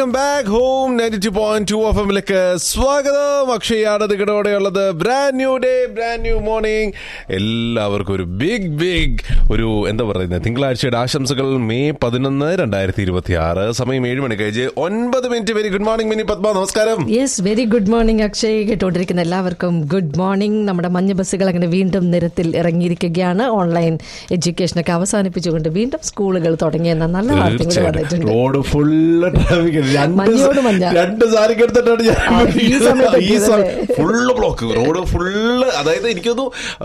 Back home ninety two point two F എമ്മിലേക്ക് സ്വാഗതം അക്ഷയാണ് നിങ്ങളുടെയുള്ളത് brand new day brand new morning എല്ലാവർക്കും ഒരു ബിഗ് ബിഗ് ഒരു എന്താ പറയുന്നത് തിങ്കളാഴ്ചയുടെ ആശംസകൾ മെയ് പതിനൊന്ന് രണ്ടായിരത്തി ഇരുപത്തി ആറ് സമയം ഏഴ് മണി കഴിച്ച് ഒൻപത് minute very good morning Mini Padma നമസ്കാരം yes very good morning Akshay കേട്ടുകൊണ്ടിരിക്കുന്ന എല്ലാവർക്കും ഗുഡ് മോർണിംഗ് നമ്മുടെ മഞ്ഞ ബസ്സുകൾ അങ്ങനെ വീണ്ടും നിരത്തിൽ ഇറങ്ങിയിരിക്കുകയാണ് ഓൺലൈൻ എഡ്യൂക്കേഷനൊക്കെ അവസാനിപ്പിച്ചുകൊണ്ട് വീണ്ടും സ്കൂളുകൾ തുടങ്ങിയെന്ന നല്ല വാർത്ത കൂടി തീർച്ചയായിട്ടും വന്നിട്ടുണ്ട് റോഡ് ഫുള്ള് ട്രാഫിക് രണ്ട് മഞ്ഞോട് മഞ്ഞ. രണ്ട് സാരി എടുത്തിട്ടാണ് ഞാൻ ആ, ഈ സമയത്ത് ഈ എത്തിയതല്ലേ? ഫുള്ള് ബ്ലോക്ക് റോഡ് ഫുള്ള് അതായത് എനിക്കൊന്നു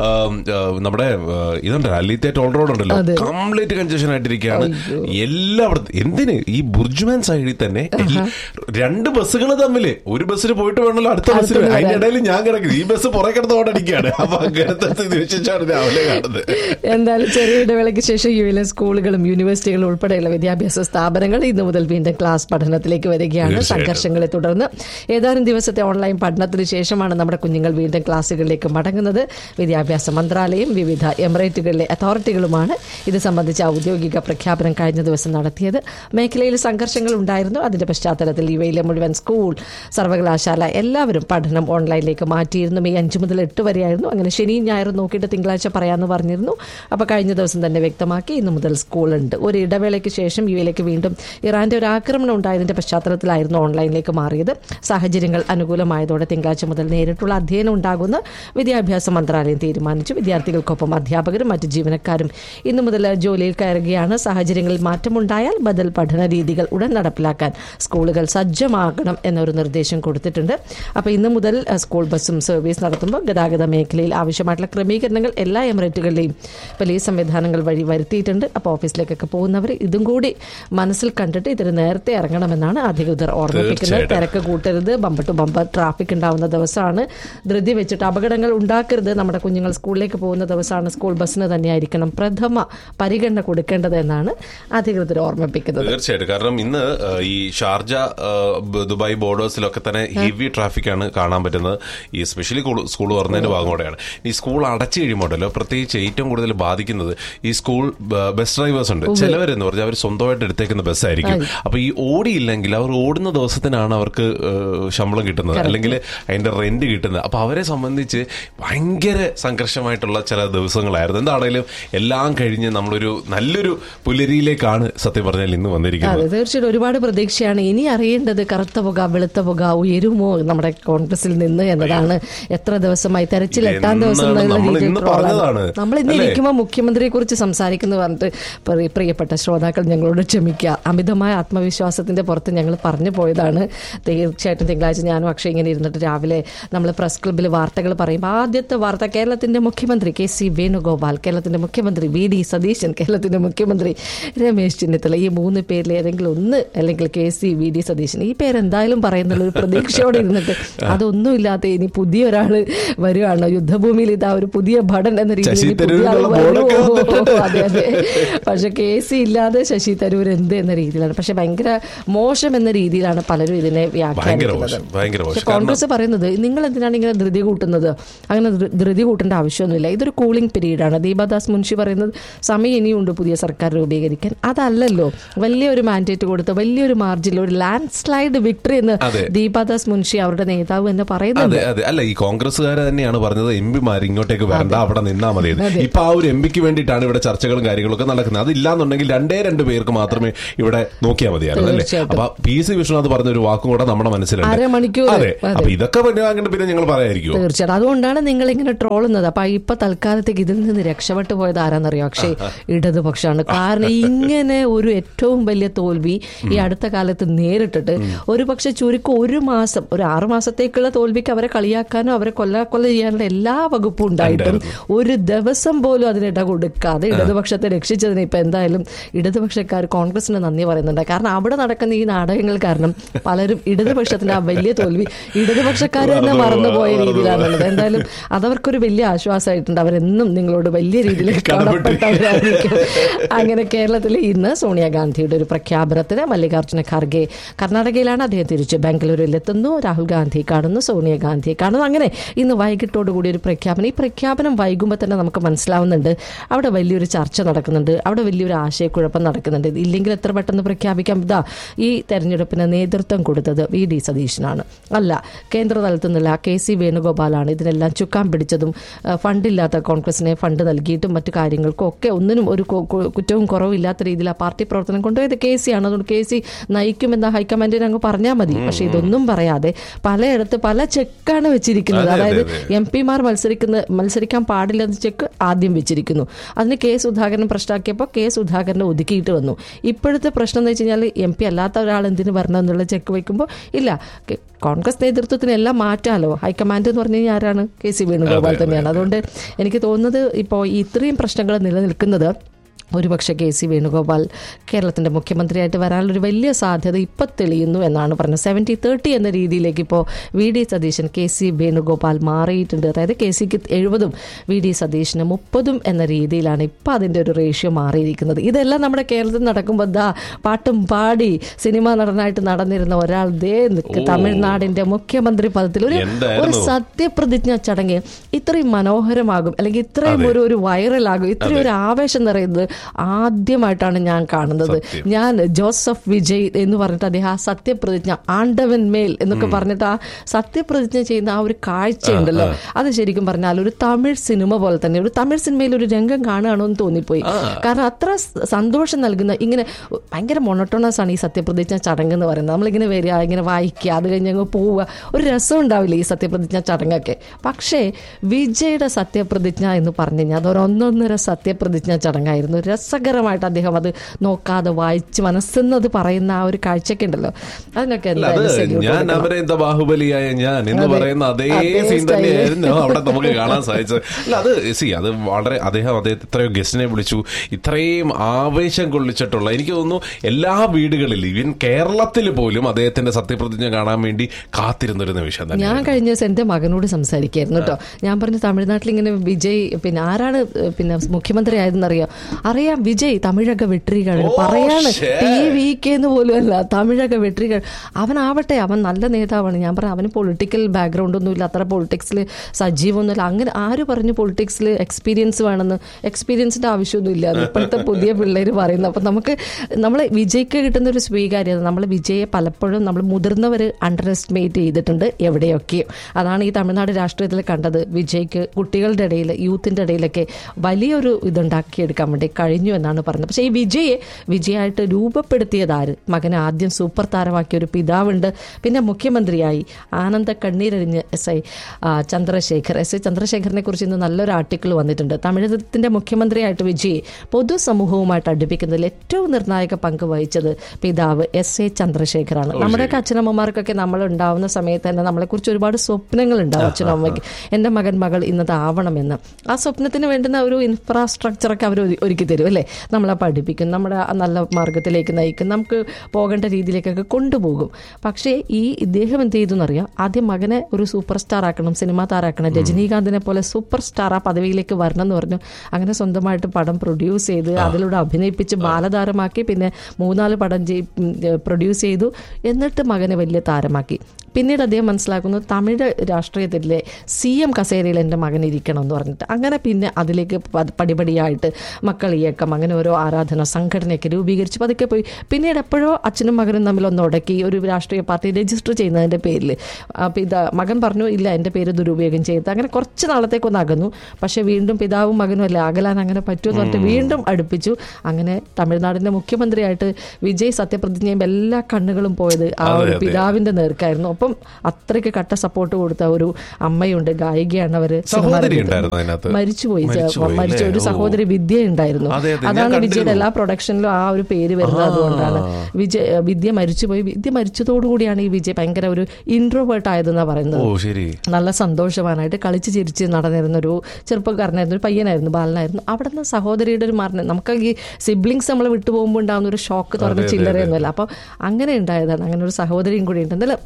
നമ്മുടെ ആ, ഇതുണ്ട് അല്ലീത്തെ ടോൾ റോഡ് ഉണ്ടല്ലോ അതെ. കംപ്ലീറ്റ് കൺജഷൻ ആയിട്ടിരിക്കുകയാണ് എല്ലായിടത്തും എന്തിന് ഈ ബുർജുമാൻ സൈഡിൽ തന്നെ എൽ- രണ്ട് ബസ്സുകൾ തമ്മില് ഒരു ബസ്സിന് പോയിട്ട് വേണമല്ലോ അടുത്ത ബസ്സിന് അടുത്തത് അതിന്റെ വരാൻ. ഇടയിൽ ഞാൻ കിടക്കുന്നത് ഈ ബസ് പുറകെ കിടന്ന് ഓടടിക്കുകയാണ് അപ്പൊ അങ്ങനത്തെ സ്ഥിതി വെച്ചിട്ടാണ് രാവിലെ കാണുന്നത് എന്തായാലും ചെറിയ ഇടവേളയ്ക്ക് ശേഷം യു എയിലെ സ്കൂളുകളും യൂണിവേഴ്സിറ്റികളും ഉൾപ്പെടെയുള്ള വിദ്യാഭ്യാസ സ്ഥാപനങ്ങൾ ഇന്നു മുതൽ വീണ്ടും ക്ലാസ് പഠനത്തിലേക്ക് വരികയാണ് തീർച്ചയായിട്ടും. സംഘർഷങ്ങളെ തുടർന്ന് ഏതാനും ദിവസത്തെ ഓൺലൈൻ പഠനത്തിന് ശേഷമാണ് നമ്മുടെ കുഞ്ഞുങ്ങൾ വീണ്ടും ക്ലാസ്സുകളിലേക്ക് മടങ്ങുന്നത് വിദ്യാഭ്യാസ മന്ത്രാലയം വിവിധ എമിറേറ്റുകളിലെ അതോറിറ്റികളുമാണ് ഇത് സംബന്ധിച്ച ഔദ്യോഗിക പ്രഖ്യാപനം കഴിഞ്ഞ ദിവസം നടത്തിയത് മേഖലയിൽ സംഘർഷങ്ങൾ ഉണ്ടായിരുന്നു അതിന്റെ പശ്ചാത്തലത്തിൽ യു എയിലെ മുഴുവൻ സ്കൂൾ സർവകലാശാല എല്ലാവരും പഠനം ഓൺലൈനിലേക്ക് മാറ്റിയിരുന്നു മെയ് അഞ്ച് മുതൽ എട്ട് വരെയായിരുന്നു അങ്ങനെ ശനിയും ഞായറും നോക്കിയിട്ട് തിങ്കളാഴ്ച പറയാമെന്ന് പറഞ്ഞിരുന്നു അപ്പോൾ കഴിഞ്ഞ ദിവസം തന്നെ വ്യക്തമാക്കി ഇന്ന് മുതൽ സ്കൂളുണ്ട് ഒരു ഇടവേളയ്ക്ക് ശേഷം യു എയിലേക്ക് വീണ്ടും ഇറാന്റെ ഒരു ആക്രമണം ഉണ്ടായതിന്റെ പശ്ചാത്തലത്തിലായിരുന്നു ഓൺലൈനിലേക്ക് മാറിയത് സാഹചര്യങ്ങൾ അനുകൂലമായതോടെ തിങ്കളാഴ്ച മുതൽ നേരിട്ടുള്ള അധ്യയനം ഉണ്ടാകുന്ന വിദ്യാഭ്യാസ മന്ത്രാലയം തീരുമാനിച്ചു വിദ്യാർത്ഥികൾക്കൊപ്പം അധ്യാപകരും മറ്റ് ജീവനക്കാരും ഇന്നു മുതൽ ജോലിയിൽ കയറുകയാണ് സാഹചര്യങ്ങളിൽ മാറ്റമുണ്ടായാൽ ബദൽ പഠന രീതികൾ ഉടൻ നടപ്പിലാക്കാൻ സ്കൂളുകൾ സജ്ജമാകണം എന്നൊരു നിർദ്ദേശം കൊടുത്തിട്ടുണ്ട് അപ്പോൾ ഇന്നു മുതൽ അഹ്, സ്കൂൾ ബസ്സും സർവീസ് നടത്തുമ്പോൾ ഗതാഗത മേഖലയിൽ ആവശ്യമായിട്ടുള്ള ക്രമീകരണങ്ങൾ എല്ലാ എമിറേറ്റുകളിലെയും പോലീസ് സംവിധാനങ്ങൾ വഴി വരുത്തിയിട്ടുണ്ട് അപ്പോൾ ഓഫീസിലേക്കൊക്കെ പോകുന്നവർ ഇതും കൂടി മനസ്സിൽ കണ്ടിട്ട് ഇതിന് നേരത്തെ ഇറങ്ങണമെന്നാണ് അധികൃതർ ഓർമ്മിപ്പിക്കുന്നത് തീർച്ചയായിട്ടും. തിരക്ക് കൂട്ടരുത് ബമ്പർ ടു ബമ്പർ ട്രാഫിക് ഉണ്ടാവുന്ന ദിവസമാണ് ധൃതി വെച്ചിട്ട് അപകടങ്ങൾ ഉണ്ടാക്കരുത് നമ്മുടെ കുഞ്ഞുങ്ങൾ സ്കൂളിലേക്ക് പോകുന്ന ദിവസമാണ് സ്കൂൾ ബസ്സിന് തന്നെയായിരിക്കണം പ്രഥമ പരിഗണന കൊടുക്കേണ്ടത് എന്നാണ് അധികൃതർ ഓർമ്മിപ്പിക്കുന്നത് തീർച്ചയായിട്ടും കാരണം ഇന്ന് ആ, ഈ ഷാർജ ആ, ബ- ദുബായ് ബോർഡേഴ്സിലൊക്കെ തന്നെ ഹെവി ട്രാഫിക് ആണ് കാണാൻ പറ്റുന്നത് ഈ സ്പെഷ്യലി സ്കൂൾ തുറന്നതിന്റെ ഭാഗത്തോടെയാണ് ഈ സ്കൂൾ അടച്ചു കഴിയുമ്പോഴല്ലോ പ്രത്യേകിച്ച് ഏറ്റവും കൂടുതൽ ബാധിക്കുന്നത് ഈ സ്കൂൾ ബ- ബസ് ഡ്രൈവേഴ്സ് ഉണ്ട് ചിലവരെന്ന് പറഞ്ഞാൽ അവർ സ്വന്തമായിട്ട് എടുത്തേക്കുന്ന ബസ്സായിരിക്കും അപ്പൊ ഈ ഓടിയില്ലെങ്കിൽ അവർ ഓടുന്ന ദിവസത്തിനാണ് അവർക്ക് ആ, ശമ്പളം കിട്ടുന്നത് അല്ലെങ്കിൽ അതിന്റെ റെന്റ് കിട്ടുന്നത് അപ്പൊ അവരെ സംബന്ധിച്ച് ഭയങ്കര സംഘർഷമായിട്ടുള്ള ചില ദിവസങ്ങളായിരുന്നു എന്താണേലും എല്ലാം കഴിഞ്ഞ് നമ്മളൊരു നല്ലൊരു പുലരിയിലേക്കാണ് സത്യം പറഞ്ഞാൽ ഇന്ന് വന്നിരിക്കുന്നത് അതെ തീർച്ചയായിട്ടും ഒരുപാട് പ്രതീക്ഷയാണ് ഇനി അറിയേണ്ടത് കറുത്ത പുക വെളുത്ത പുക ഉയരുമോ നമ്മുടെ കോൺഗ്രസിൽ നിന്ന് എന്നതാണ് എത്ര ദിവസമായി തെരച്ചിൽ എട്ടാം ദിവസം എന്നാണ് എന്നുള്ള നമ്മൾ രീതിയിൽ ഇന്ന് ട്രോളാണ്. പറഞ്ഞതാണ്. നമ്മൾ ഇന്ന് അല്ലേ? ഇരിക്കുമ്പോൾ മുഖ്യമന്ത്രിയെ കുറിച്ച് സംസാരിക്കുന്നു പറഞ്ഞിട്ട് പ്രിയ- പ്രിയപ്പെട്ട ശ്രോതാക്കൾ ഞങ്ങളോട് ക്ഷമിക്കുക അമിതമായ ആത്മവിശ്വാസത്തിന്റെ പുറത്ത് ഞങ്ങൾ പറഞ്ഞു പോയതാണ് തീർച്ചയായിട്ടും തിങ്കളാഴ്ച ഞാനും അക്ഷയ് ഇങ്ങനെ ഇരുന്നിട്ട് രാവിലെ നമ്മൾ പ്രസ് ക്ലബ്ബിൽ വാർത്തകൾ പറയുമ്പോൾ ആദ്യത്തെ വാർത്ത കേരളത്തിന്റെ മുഖ്യമന്ത്രി കെ സി വേണുഗോപാൽ കേരളത്തിന്റെ മുഖ്യമന്ത്രി വി ഡി സതീശൻ കേരളത്തിന്റെ മുഖ്യമന്ത്രി രമേശ് ചെന്നിത്തല ഈ മൂന്ന് പേരിൽ ഏതെങ്കിലും ഒന്ന് അല്ലെങ്കിൽ K C V D Satheesan ഈ പേര് എന്തായാലും പറയുന്നുള്ള ഒരു പ്രതീക്ഷയോടെ ഇരുന്നിട്ട് അതൊന്നുമില്ലാത്ത ഇനി പുതിയ ഒരാള് വരുവാണ് യുദ്ധഭൂമിയിൽ ഇതാ ഒരു പുതിയ ഭടൻ എന്ന രീതിയിൽ ശശി ഇനി പുതിയ ആള് തരൂരിനുള്ള വരുമോ? ബോർഡൊക്കെ വന്നിട്ടുണ്ട്. അതെ അതെ പക്ഷെ കെ സി ഇല്ലാതെ ശശി തരൂർ എന്ത് എന്ന രീതിയിലാണ് പക്ഷെ ഭയങ്കര മോശം എന്ന രീതിയിലാണ് പലരും ഇതിനെ ഭയങ്കര വ്യാഖ്യാനിക്കുന്നത് മോശം ഭയങ്കര പക്ഷെ മോശം കാരണം കോൺഗ്രസ് പറയുന്നത് നിങ്ങൾ എന്തിനാണ് ഇങ്ങനെ ധൃതി കൂട്ടുന്നത് അങ്ങനെ ധൃ- ധൃതി കൂട്ടേണ്ട ആവശ്യമൊന്നുമില്ല ഇതൊരു കൂളിംഗ് പീരീഡാണ് ദീപദാസ് മുൻഷി പറയുന്നത് സമയം ഇനിയുണ്ട് പുതിയ സർക്കാർ രൂപീകരിക്കാൻ അതല്ലല്ലോ വലിയൊരു മാൻഡേറ്റ് കൊടുത്ത് വലിയൊരു മാർജിനിൽ ഒരു ലാൻഡ് സ്ലൈഡ് വിക്ടറി എന്ന് അതെ. ദീപദാസ് മുൻഷി അവരുടെ നേതാവ് എന്ന് പറയുന്നുണ്ട് അതെ അതെ അല്ല ഈ കോൺഗ്രസ്സുകാരെ തന്നെയാണ് പറഞ്ഞത് എം പിമാർ ഇങ്ങോട്ടേക്ക് വരണ്ട അവിടെ നിന്നാ മതി എന്ന്. ഇപ്പൊ ആ ഒരു എം പിക്ക് വേണ്ടിയിട്ടാണ് ഇവിടെ ചർച്ചകളും കാര്യങ്ങളൊക്കെ നടക്കുന്നത് അതില്ലാന്നുണ്ടെങ്കിൽ രണ്ടേ രണ്ട് പേർക്ക് മാത്രമേ ഇവിടെ നോക്കിയാൽ മതിയായിരുന്നു അല്ലേ തീർച്ചയായിട്ടും. അപ്പൊ പി സി വിശ്വനാഥ് പറഞ്ഞ ഒരു വാക്കും കൂടെ നമ്മുടെ മനസ്സിലുണ്ട് അരമണിക്കൂർ. അതെ അതെ. അപ്പൊ ഇതൊക്കെ പിന്നെ അങ്ങനെ പിന്നെ ഞങ്ങൾ പറയായിരിക്കുമോ തീർച്ചയായിട്ടും അതുകൊണ്ടാണ് നിങ്ങൾ ഇങ്ങനെ ട്രോളുന്നത് അപ്പൊ ഇപ്പൊ തൽക്കാലത്തേക്ക് ഇതിൽ നിന്ന് രക്ഷപ്പെട്ടു പോയത് ആരാന്നറിയോ പക്ഷേ ഇടതുപക്ഷമാണ് കാരണം ഇങ്ങനെ ഒരു ഏറ്റവും വലിയ തോൽവി ഈ അടുത്ത കാലത്ത് നേരിട്ടിട്ട് ഒരു പക്ഷെ ചുരുക്കം ഒരു മാസം ഒരു ആറു മാസത്തേക്കുള്ള തോൽവിക്ക് അവരെ കളിയാക്കാനോ അവരെ കൊല്ല കൊല്ല ചെയ്യാനുള്ള എല്ലാ വകുപ്പും ഉണ്ടായിട്ടും ഒരു ദിവസം പോലും അതിന് ഇട കൊടുക്കാതെ ഇടതുപക്ഷത്തെ രക്ഷിച്ചതിന് ഇപ്പൊ എന്തായാലും ഇടതുപക്ഷക്കാർ കോൺഗ്രസിന് നന്ദി പറയുന്നുണ്ട് കാരണം അവിടെ നടക്കുന്ന ഈ നാടകങ്ങൾ കാരണം പലരും ഇടതുപക്ഷത്തിന്റെ ആ വലിയ തോൽവി ഇടതുപക്ഷക്കാർ തന്നെ മറന്നുപോയ രീതിയിലാണുള്ളത് എന്തായാലും അതവർക്കൊരു വലിയ ആശ്വാസമായിട്ടുണ്ട് അവരെന്നും നിങ്ങളോട് വലിയ രീതിയിൽ കടപ്പെട്ടവരായിരിക്കും അങ്ങനെ കേരളത്തിൽ ഇന്ന് സോണിയാഗാന്ധിയുടെ ഒരു പ്രഖ്യാപനത്തിന് മല്ലികാർജ്ജുന ഖാർഗെ കർണാടകയിലാണ് അദ്ദേഹം തിരിച്ച് ബാംഗ്ലൂരിൽ എത്തുന്നു രാഹുൽ ഗാന്ധി കാണുന്നു സോണിയാഗാന്ധിയെ കാണുന്നു അങ്ങനെ ഇന്ന് വൈകിട്ടോടുകൂടി ഒരു പ്രഖ്യാപനം ഈ പ്രഖ്യാപനം വൈകുമ്പോൾ തന്നെ നമുക്ക് മനസ്സിലാവുന്നുണ്ട് അവിടെ വലിയൊരു ചർച്ച നടക്കുന്നുണ്ട് അവിടെ വലിയൊരു ആശയക്കുഴപ്പം നടക്കുന്നുണ്ട് ഇല്ലെങ്കിൽ എത്ര പെട്ടെന്ന് പ്രഖ്യാപിക്കാം ഇതാ ഈ തെരഞ്ഞെടുപ്പിന് നേതൃത്വം കൊടുത്തത് വി ഡി സതീശനാണ് അല്ല കേന്ദ്ര തലത്തിൽ നിന്നുള്ള കെ സി വേണുഗോപാലാണ് ഇതിനെല്ലാം ചുക്കാൻ പിടിച്ചതും ആ, ഫണ്ടില്ലാത്ത കോൺഗ്രസിനെ ഫണ്ട് നൽകിയിട്ടും മറ്റു കാര്യങ്ങൾക്കും ഒക്കെ ഒന്നിനും ഒരു കു- കു- കുറ്റവും കുറവും ഇല്ലാത്ത രീതിയിൽ ആ പാർട്ടി പ്രവർത്തനം കൊണ്ടുപോയത് കെ സി ആണ് അതുകൊണ്ട് കെ സി നയിക്കുമെന്ന ഹൈക്കമാൻഡിന് അങ്ങ് പറഞ്ഞാൽ മതി പക്ഷെ ഇതൊന്നും പറയാതെ പലയിടത്ത് പല ചെക്കാണ് വെച്ചിരിക്കുന്നത് അതെ, അതെ, അതായത് എം പിമാർ മത്സരിക്കുന്ന മത്സരിക്കാൻ പാടില്ലെന്ന ചെക്ക് ആദ്യം വെച്ചിരിക്കുന്നു അതിന് കെ സുധാകരൻ പ്രശ്നമാക്കിയപ്പോൾ കെ സുധാകരനെ ഒതുക്കിയിട്ട് വന്നു ഇപ്പോഴത്തെ പ്രശ്നം എന്ന് വെച്ച് കഴിഞ്ഞാൽ എം പി അല്ലാത്ത ഒരാൾ എന്തിനു വരണം എന്നുള്ള ചെക്ക് വയ്ക്കുമ്പോൾ ഇല്ല കെ- കോൺഗ്രസ് നേതൃത്വത്തിന് എല്ലാം മാറ്റാലോ ഹൈക്കമാൻഡ് എന്ന് പറഞ്ഞു കഴിഞ്ഞാൽ ആരാണ് കെ സി വേണുഗോപാൽ തന്നെയാണ് അതുകൊണ്ട് എനിക്ക് തോന്നുന്നത് ഇപ്പോൾ ഇത്രയും പ്രശ്നങ്ങൾ നിലനിൽക്കുന്നത് ഒരുപക്ഷെ കെ സി വേണുഗോപാൽ കേരളത്തിന്റെ മുഖ്യമന്ത്രിയായിട്ട് വരാനുള്ളൊരു വലിയ സാധ്യത ഇപ്പം തെളിയുന്നു എന്നാണ് പറഞ്ഞത് സെവൻറ്റി തേർട്ടി എന്ന രീതിയിലേക്ക് ഇപ്പോൾ V D Satheesan K C Venugopal മാറിയിട്ടുണ്ട് അതായത് കെ സിക്ക് എഴുപതും വി ഡി സതീശന് മുപ്പതും എന്ന രീതിയിലാണ് ഇപ്പം അതിൻ്റെ ഒരു റേഷ്യോ മാറിയിരിക്കുന്നത് ഇതെല്ലാം നമ്മുടെ കേരളത്തിൽ നടക്കുമ്പോൾ ദാ പാട്ടും പാടി സിനിമാ നടനായിട്ട് നടന്നിരുന്ന ഒരാൾ ദേ നിൽക്ക് തമിഴ്നാടിന്റെ മുഖ്യമന്ത്രി പദത്തിൽ ഒരു ഒരു എന്തായിരുന്നു? സത്യപ്രതിജ്ഞ ചടങ്ങ് ഇത്രയും മനോഹരമാകും അല്ലെങ്കിൽ ഇത്രയും ഒരു ഒരു വൈറലാകും ഇത്രയും ഒരു ആവേശം നിറയുന്നത് ആദ്യമായിട്ടാണ് ഞാൻ കാണുന്നത് സത്യം. ഞാൻ ജോസഫ് വിജയ് എന്ന് പറഞ്ഞിട്ട് അദ്ദേഹം ആ സത്യപ്രതിജ്ഞ ആണ്ടവൻ മേൽ എന്നൊക്കെ പറഞ്ഞിട്ട് ആ സത്യപ്രതിജ്ഞ ചെയ്യുന്ന ആ ഒരു കാഴ്ചയുണ്ടല്ലോ അത് ശരിക്കും പറഞ്ഞാൽ ഒരു തമിഴ് സിനിമ പോലെ തന്നെ ഒരു തമിഴ് സിനിമയിൽ ഒരു രംഗം കാണുകയാണോ എന്ന് തോന്നിപ്പോയി കാരണം അത്ര സ- സന്തോഷം നൽകുന്ന ഇങ്ങനെ ഭയങ്കര മൊണട്ടോണസ് ആണ് ഈ സത്യപ്രതിജ്ഞ ചടങ്ങ് എന്ന് പറയുന്നത് നമ്മളിങ്ങനെ വരിക ഇങ്ങനെ വായിക്കുക അത് കഴിഞ്ഞ് അങ്ങ് പോവുക ഒരു രസം ഉണ്ടാവില്ല ഈ സത്യപ്രതിജ്ഞ ചടങ്ങൊക്കെ പക്ഷേ വിജയുടെ സത്യപ്രതിജ്ഞ എന്ന് പറഞ്ഞു കഴിഞ്ഞാൽ അതൊരു ഒന്നൊന്നര സത്യപ്രതിജ്ഞ ചടങ്ങായിരുന്നു രസകരമായിട്ട് അദ്ദേഹം അത് നോക്കാതെ വായിച്ച് മനസ്സെന്നത് പറയുന്ന ആ ഒരു കാഴ്ചയൊക്കെ ഉണ്ടല്ലോ അതിനൊക്കെ അല്ല, അത് എന്തായാലും salute ഞാൻ കൊടുക്കണം. അമരേന്ദ ബാഹുബലിയായ ഞാൻ എന്ന് അതെ. പറയുന്ന അതേ അതേ സീൻ style. തന്നെയായിരുന്നു അവിടെ നമുക്ക് കാണാൻ സാധിച്ചത് അല്ല അത് സി അത് വളരെ അദ്ദേഹം അദ്ദേഹത്തെ ഇത്രയോ ഗസ്റ്റിനെ വിളിച്ചു ഇത്രയും ആവേശം കൊള്ളിച്ചിട്ടുള്ള എനിക്ക് തോന്നുന്നു എല്ലാ വീടുകളിലും ഈവൻ കേരളത്തിൽ പോലും അദ്ദേഹത്തിന്റെ സത്യപ്രതിജ്ഞ കാണാൻ വേണ്ടി കാത്തിരുന്ന ഒരു നിമിഷം തന്നെ ഞാൻ കഴിഞ്ഞ ദിവസം എന്റെ മകനോട് സംസാരിക്കായിരുന്നു കേട്ടോ ഞാൻ പറഞ്ഞു തമിഴ്നാട്ടിൽ ഇങ്ങനെ വിജയ് പിന്നെ ആരാണ് പിന്നെ മുഖ്യമന്ത്രി ആയതെന്നറിയാം അറിയാം വിജയ് തമിഴക വെട്രികൾ ഓ, പറയാണ് ശ്ശേ. ടി വി കെ എന്ന് പോലും അല്ല തമിഴക വെട്രികൾ അവനാവട്ടെ അവൻ നല്ല നേതാവാണ് ഞാൻ പറഞ്ഞു അവന് പൊളിറ്റിക്കൽ ബാക്ക്ഗ്രൗണ്ട് ഒന്നും ഇല്ല അത്ര പൊളിറ്റിക്സിൽ സജീവമൊന്നുമില്ല അങ്ങനെ ആര് പറഞ്ഞു പൊളിറ്റിക്സിൽ എക്സ്പീരിയൻസ് വേണമെന്ന് എക്സ്പീരിയൻസിന്റെ ആവശ്യമൊന്നും ഇല്ല അത് ഇപ്പോഴത്തെ പുതിയ പിള്ളേർ പറയുന്നത് അപ്പം നമുക്ക് നമ്മൾ വിജയ്ക്ക് കിട്ടുന്ന ഒരു സ്വീകാര്യത നമ്മൾ വിജയെ പലപ്പോഴും നമ്മൾ മുതിർന്നവർ അണ്ടർ എസ്റ്റിമേറ്റ് ചെയ്തിട്ടുണ്ട് എവിടെയൊക്കെയും അതാണ് ഈ തമിഴ്നാട് രാഷ്ട്രീയത്തിൽ കണ്ടത് വിജയ്ക്ക് കുട്ടികളുടെ ഇടയിൽ യൂത്തിൻ്റെ ഇടയിലൊക്കെ വലിയൊരു ഇതുണ്ടാക്കിയെടുക്കാൻ വേണ്ടി കഴിഞ്ഞു എന്നാണ് പറഞ്ഞത് പക്ഷേ ഈ വിജയെ വിജയായിട്ട് രൂപപ്പെടുത്തിയത് ആര് മകനെ ആദ്യം സൂപ്പർ താരമാക്കിയ ഒരു പിതാവുണ്ട് പിന്നെ മുഖ്യമന്ത്രിയായി ആനന്ദ കണ്ണീരഴിഞ്ഞ് S I Chandrasekhar S I ചന്ദ്രശേഖറിനെ കുറിച്ച് ഇന്ന് നല്ലൊരു ആർട്ടിക്കിൾ വന്നിട്ടുണ്ട് തമിഴകത്തിന്റെ മുഖ്യമന്ത്രിയായിട്ട് വിജയ് പൊതുസമൂഹവുമായിട്ട് അടുപ്പിക്കുന്നതിൽ ഏറ്റവും നിർണായക പങ്ക് വഹിച്ചത് പിതാവ് എസ് എ ചന്ദ്രശേഖറാണ് നമ്മുടെയൊക്കെ അച്ഛനമ്മമാർക്കൊക്കെ നമ്മൾ ഉണ്ടാവുന്ന സമയത്ത് തന്നെ നമ്മളെക്കുറിച്ച് ഒരുപാട് സ്വപ്നങ്ങൾ ഉണ്ടാവും അച്ഛനും അമ്മയ്ക്ക് എൻ്റെ മകൻ മകൾ ഇന്നതാവണമെന്ന് ആ സ്വപ്നത്തിന് വേണ്ടുന്ന ഒരു ഇൻഫ്രാസ്ട്രക്ചറൊക്കെ അവർ ഒരുക്കി തരും അല്ലേ നമ്മളെ പഠിപ്പിക്കും നമ്മുടെ ആ നല്ല മാർഗത്തിലേക്ക് നയിക്കും നമുക്ക് പോകേണ്ട രീതിയിലേക്കൊക്കെ കൊണ്ടുപോകും പക്ഷേ ഈ ഇദ്ദേഹം എന്ത് ചെയ്തു എന്നറിയാം ആദ്യം മകനെ ഒരു സൂപ്പർ സ്റ്റാർ ആക്കണം സിനിമാ താരാക്കണം രജനീകാന്തിനെ പോലെ സൂപ്പർ സ്റ്റാർ ആ പദവിയിലേക്ക് വരണം എന്ന് പറഞ്ഞു അങ്ങനെ സ്വന്തമായിട്ട് പടം പ്രൊഡ്യൂസ് ചെയ്ത് അതിലൂടെ അഭിനയിപ്പിച്ച് ബാലതാരമാക്കി പിന്നെ മൂന്നാല് പടം പ്രൊഡ്യൂസ് ചെയ്തു എന്നിട്ട് മകനെ വലിയ താരമാക്കി പിന്നീട് അദ്ദേഹം മനസ്സിലാക്കുന്നു തമിഴ് രാഷ്ട്രീയത്തിലെ സി എം കസേരയിൽ എൻ്റെ മകൻ ഇരിക്കണം എന്ന് പറഞ്ഞിട്ട് അങ്ങനെ പിന്നെ അതിലേക്ക് പ- പടിപടിയായിട്ട് മക്കൾ ഇയക്കം അങ്ങനെ ഓരോ ആരാധന സംഘടനയൊക്കെ രൂപീകരിച്ച് പതുക്കെ പോയി പിന്നീട് എപ്പോഴോ അച്ഛനും മകനും തമ്മിൽ ഒന്ന് ഉടക്കി ഒരു രാഷ്ട്രീയ പാർട്ടി രജിസ്റ്റർ ചെയ്യുന്നതിൻ്റെ പേരിൽ പിതാ മകൻ പറഞ്ഞു ഇല്ല എൻ്റെ പേര് ദുരുപയോഗം ചെയ്ത് അങ്ങനെ കുറച്ച് നാളത്തേക്കൊന്ന് അകന്നു പക്ഷേ വീണ്ടും പിതാവും മകനും അല്ല അകലാൻ അങ്ങനെ പറ്റുമെന്ന് പറഞ്ഞിട്ട് വീണ്ടും അടുപ്പിച്ചു അങ്ങനെ തമിഴ്നാടിൻ്റെ മുഖ്യമന്ത്രിയായിട്ട് വിജയ് സത്യപ്രതിജ്ഞയും എല്ലാ കണ്ണുകളും പോയത് ആ അതെ, ഒരു അതെ. പിതാവിന്റെ നേർക്കായിരുന്നു ഒപ്പം അത്രയ്ക്ക് കട്ട സപ്പോർട്ട് കൊടുത്ത ഒരു അമ്മയുണ്ട് ഗായികയാണ് അവര് സിനിമാ സഹോദരി രംഗത്ത്. ഉണ്ടായിരുന്നു അതിനകത്ത്? മരിച്ചുപോയി ചെ- മരിച്ചുപോയി മരിച്ച അല്ലേ? ഒരു ഓ. സഹോദരി വിദ്യ ഉണ്ടായിരുന്നു അതെ, അതെ, ഞാൻ അതാണ് വിജയുടെ കണ്ടിരുന്നു. എല്ലാ പ്രൊഡക്ഷനിലും ആ ഒരു പേര് വരുന്നത് ആ. അതുകൊണ്ടാണ് വിജയ് വിദ്യ മരിച്ചുപോയി വിദ്യ മരിച്ചതോടുകൂടിയാണ് ഈ വിജയ് ഭയങ്കര ഒരു ഇൻട്രോവേർട്ട് ആയതെന്നാ പറയുന്നത് ഓ ശരി നല്ല സന്തോഷവാനായിട്ട് കളിച്ച് ചിരിച്ച് നടന്നിരുന്ന ഒരു ചെറുപ്പക്കാരനായിരുന്നു ഒരു പയ്യനായിരുന്നു ബാലനായിരുന്നു അവിടെ നിന്ന് സഹോദരിയുടെ ഒരു മരണം നമുക്ക് ഈ സിബ്ലിങ്സ് നമ്മൾ വിട്ടുപോകുമ്പോൾ ഉണ്ടാകുന്ന ഒരു ഷോക്ക് തുറന്ന് ചില്ലറയൊന്നുമല്ല അപ്പം അങ്ങനെ ഉണ്ടായതാണ് അങ്ങനെ ഒരു സഹോദരിയും കൂടി ഉണ്ട് എന്തായാലും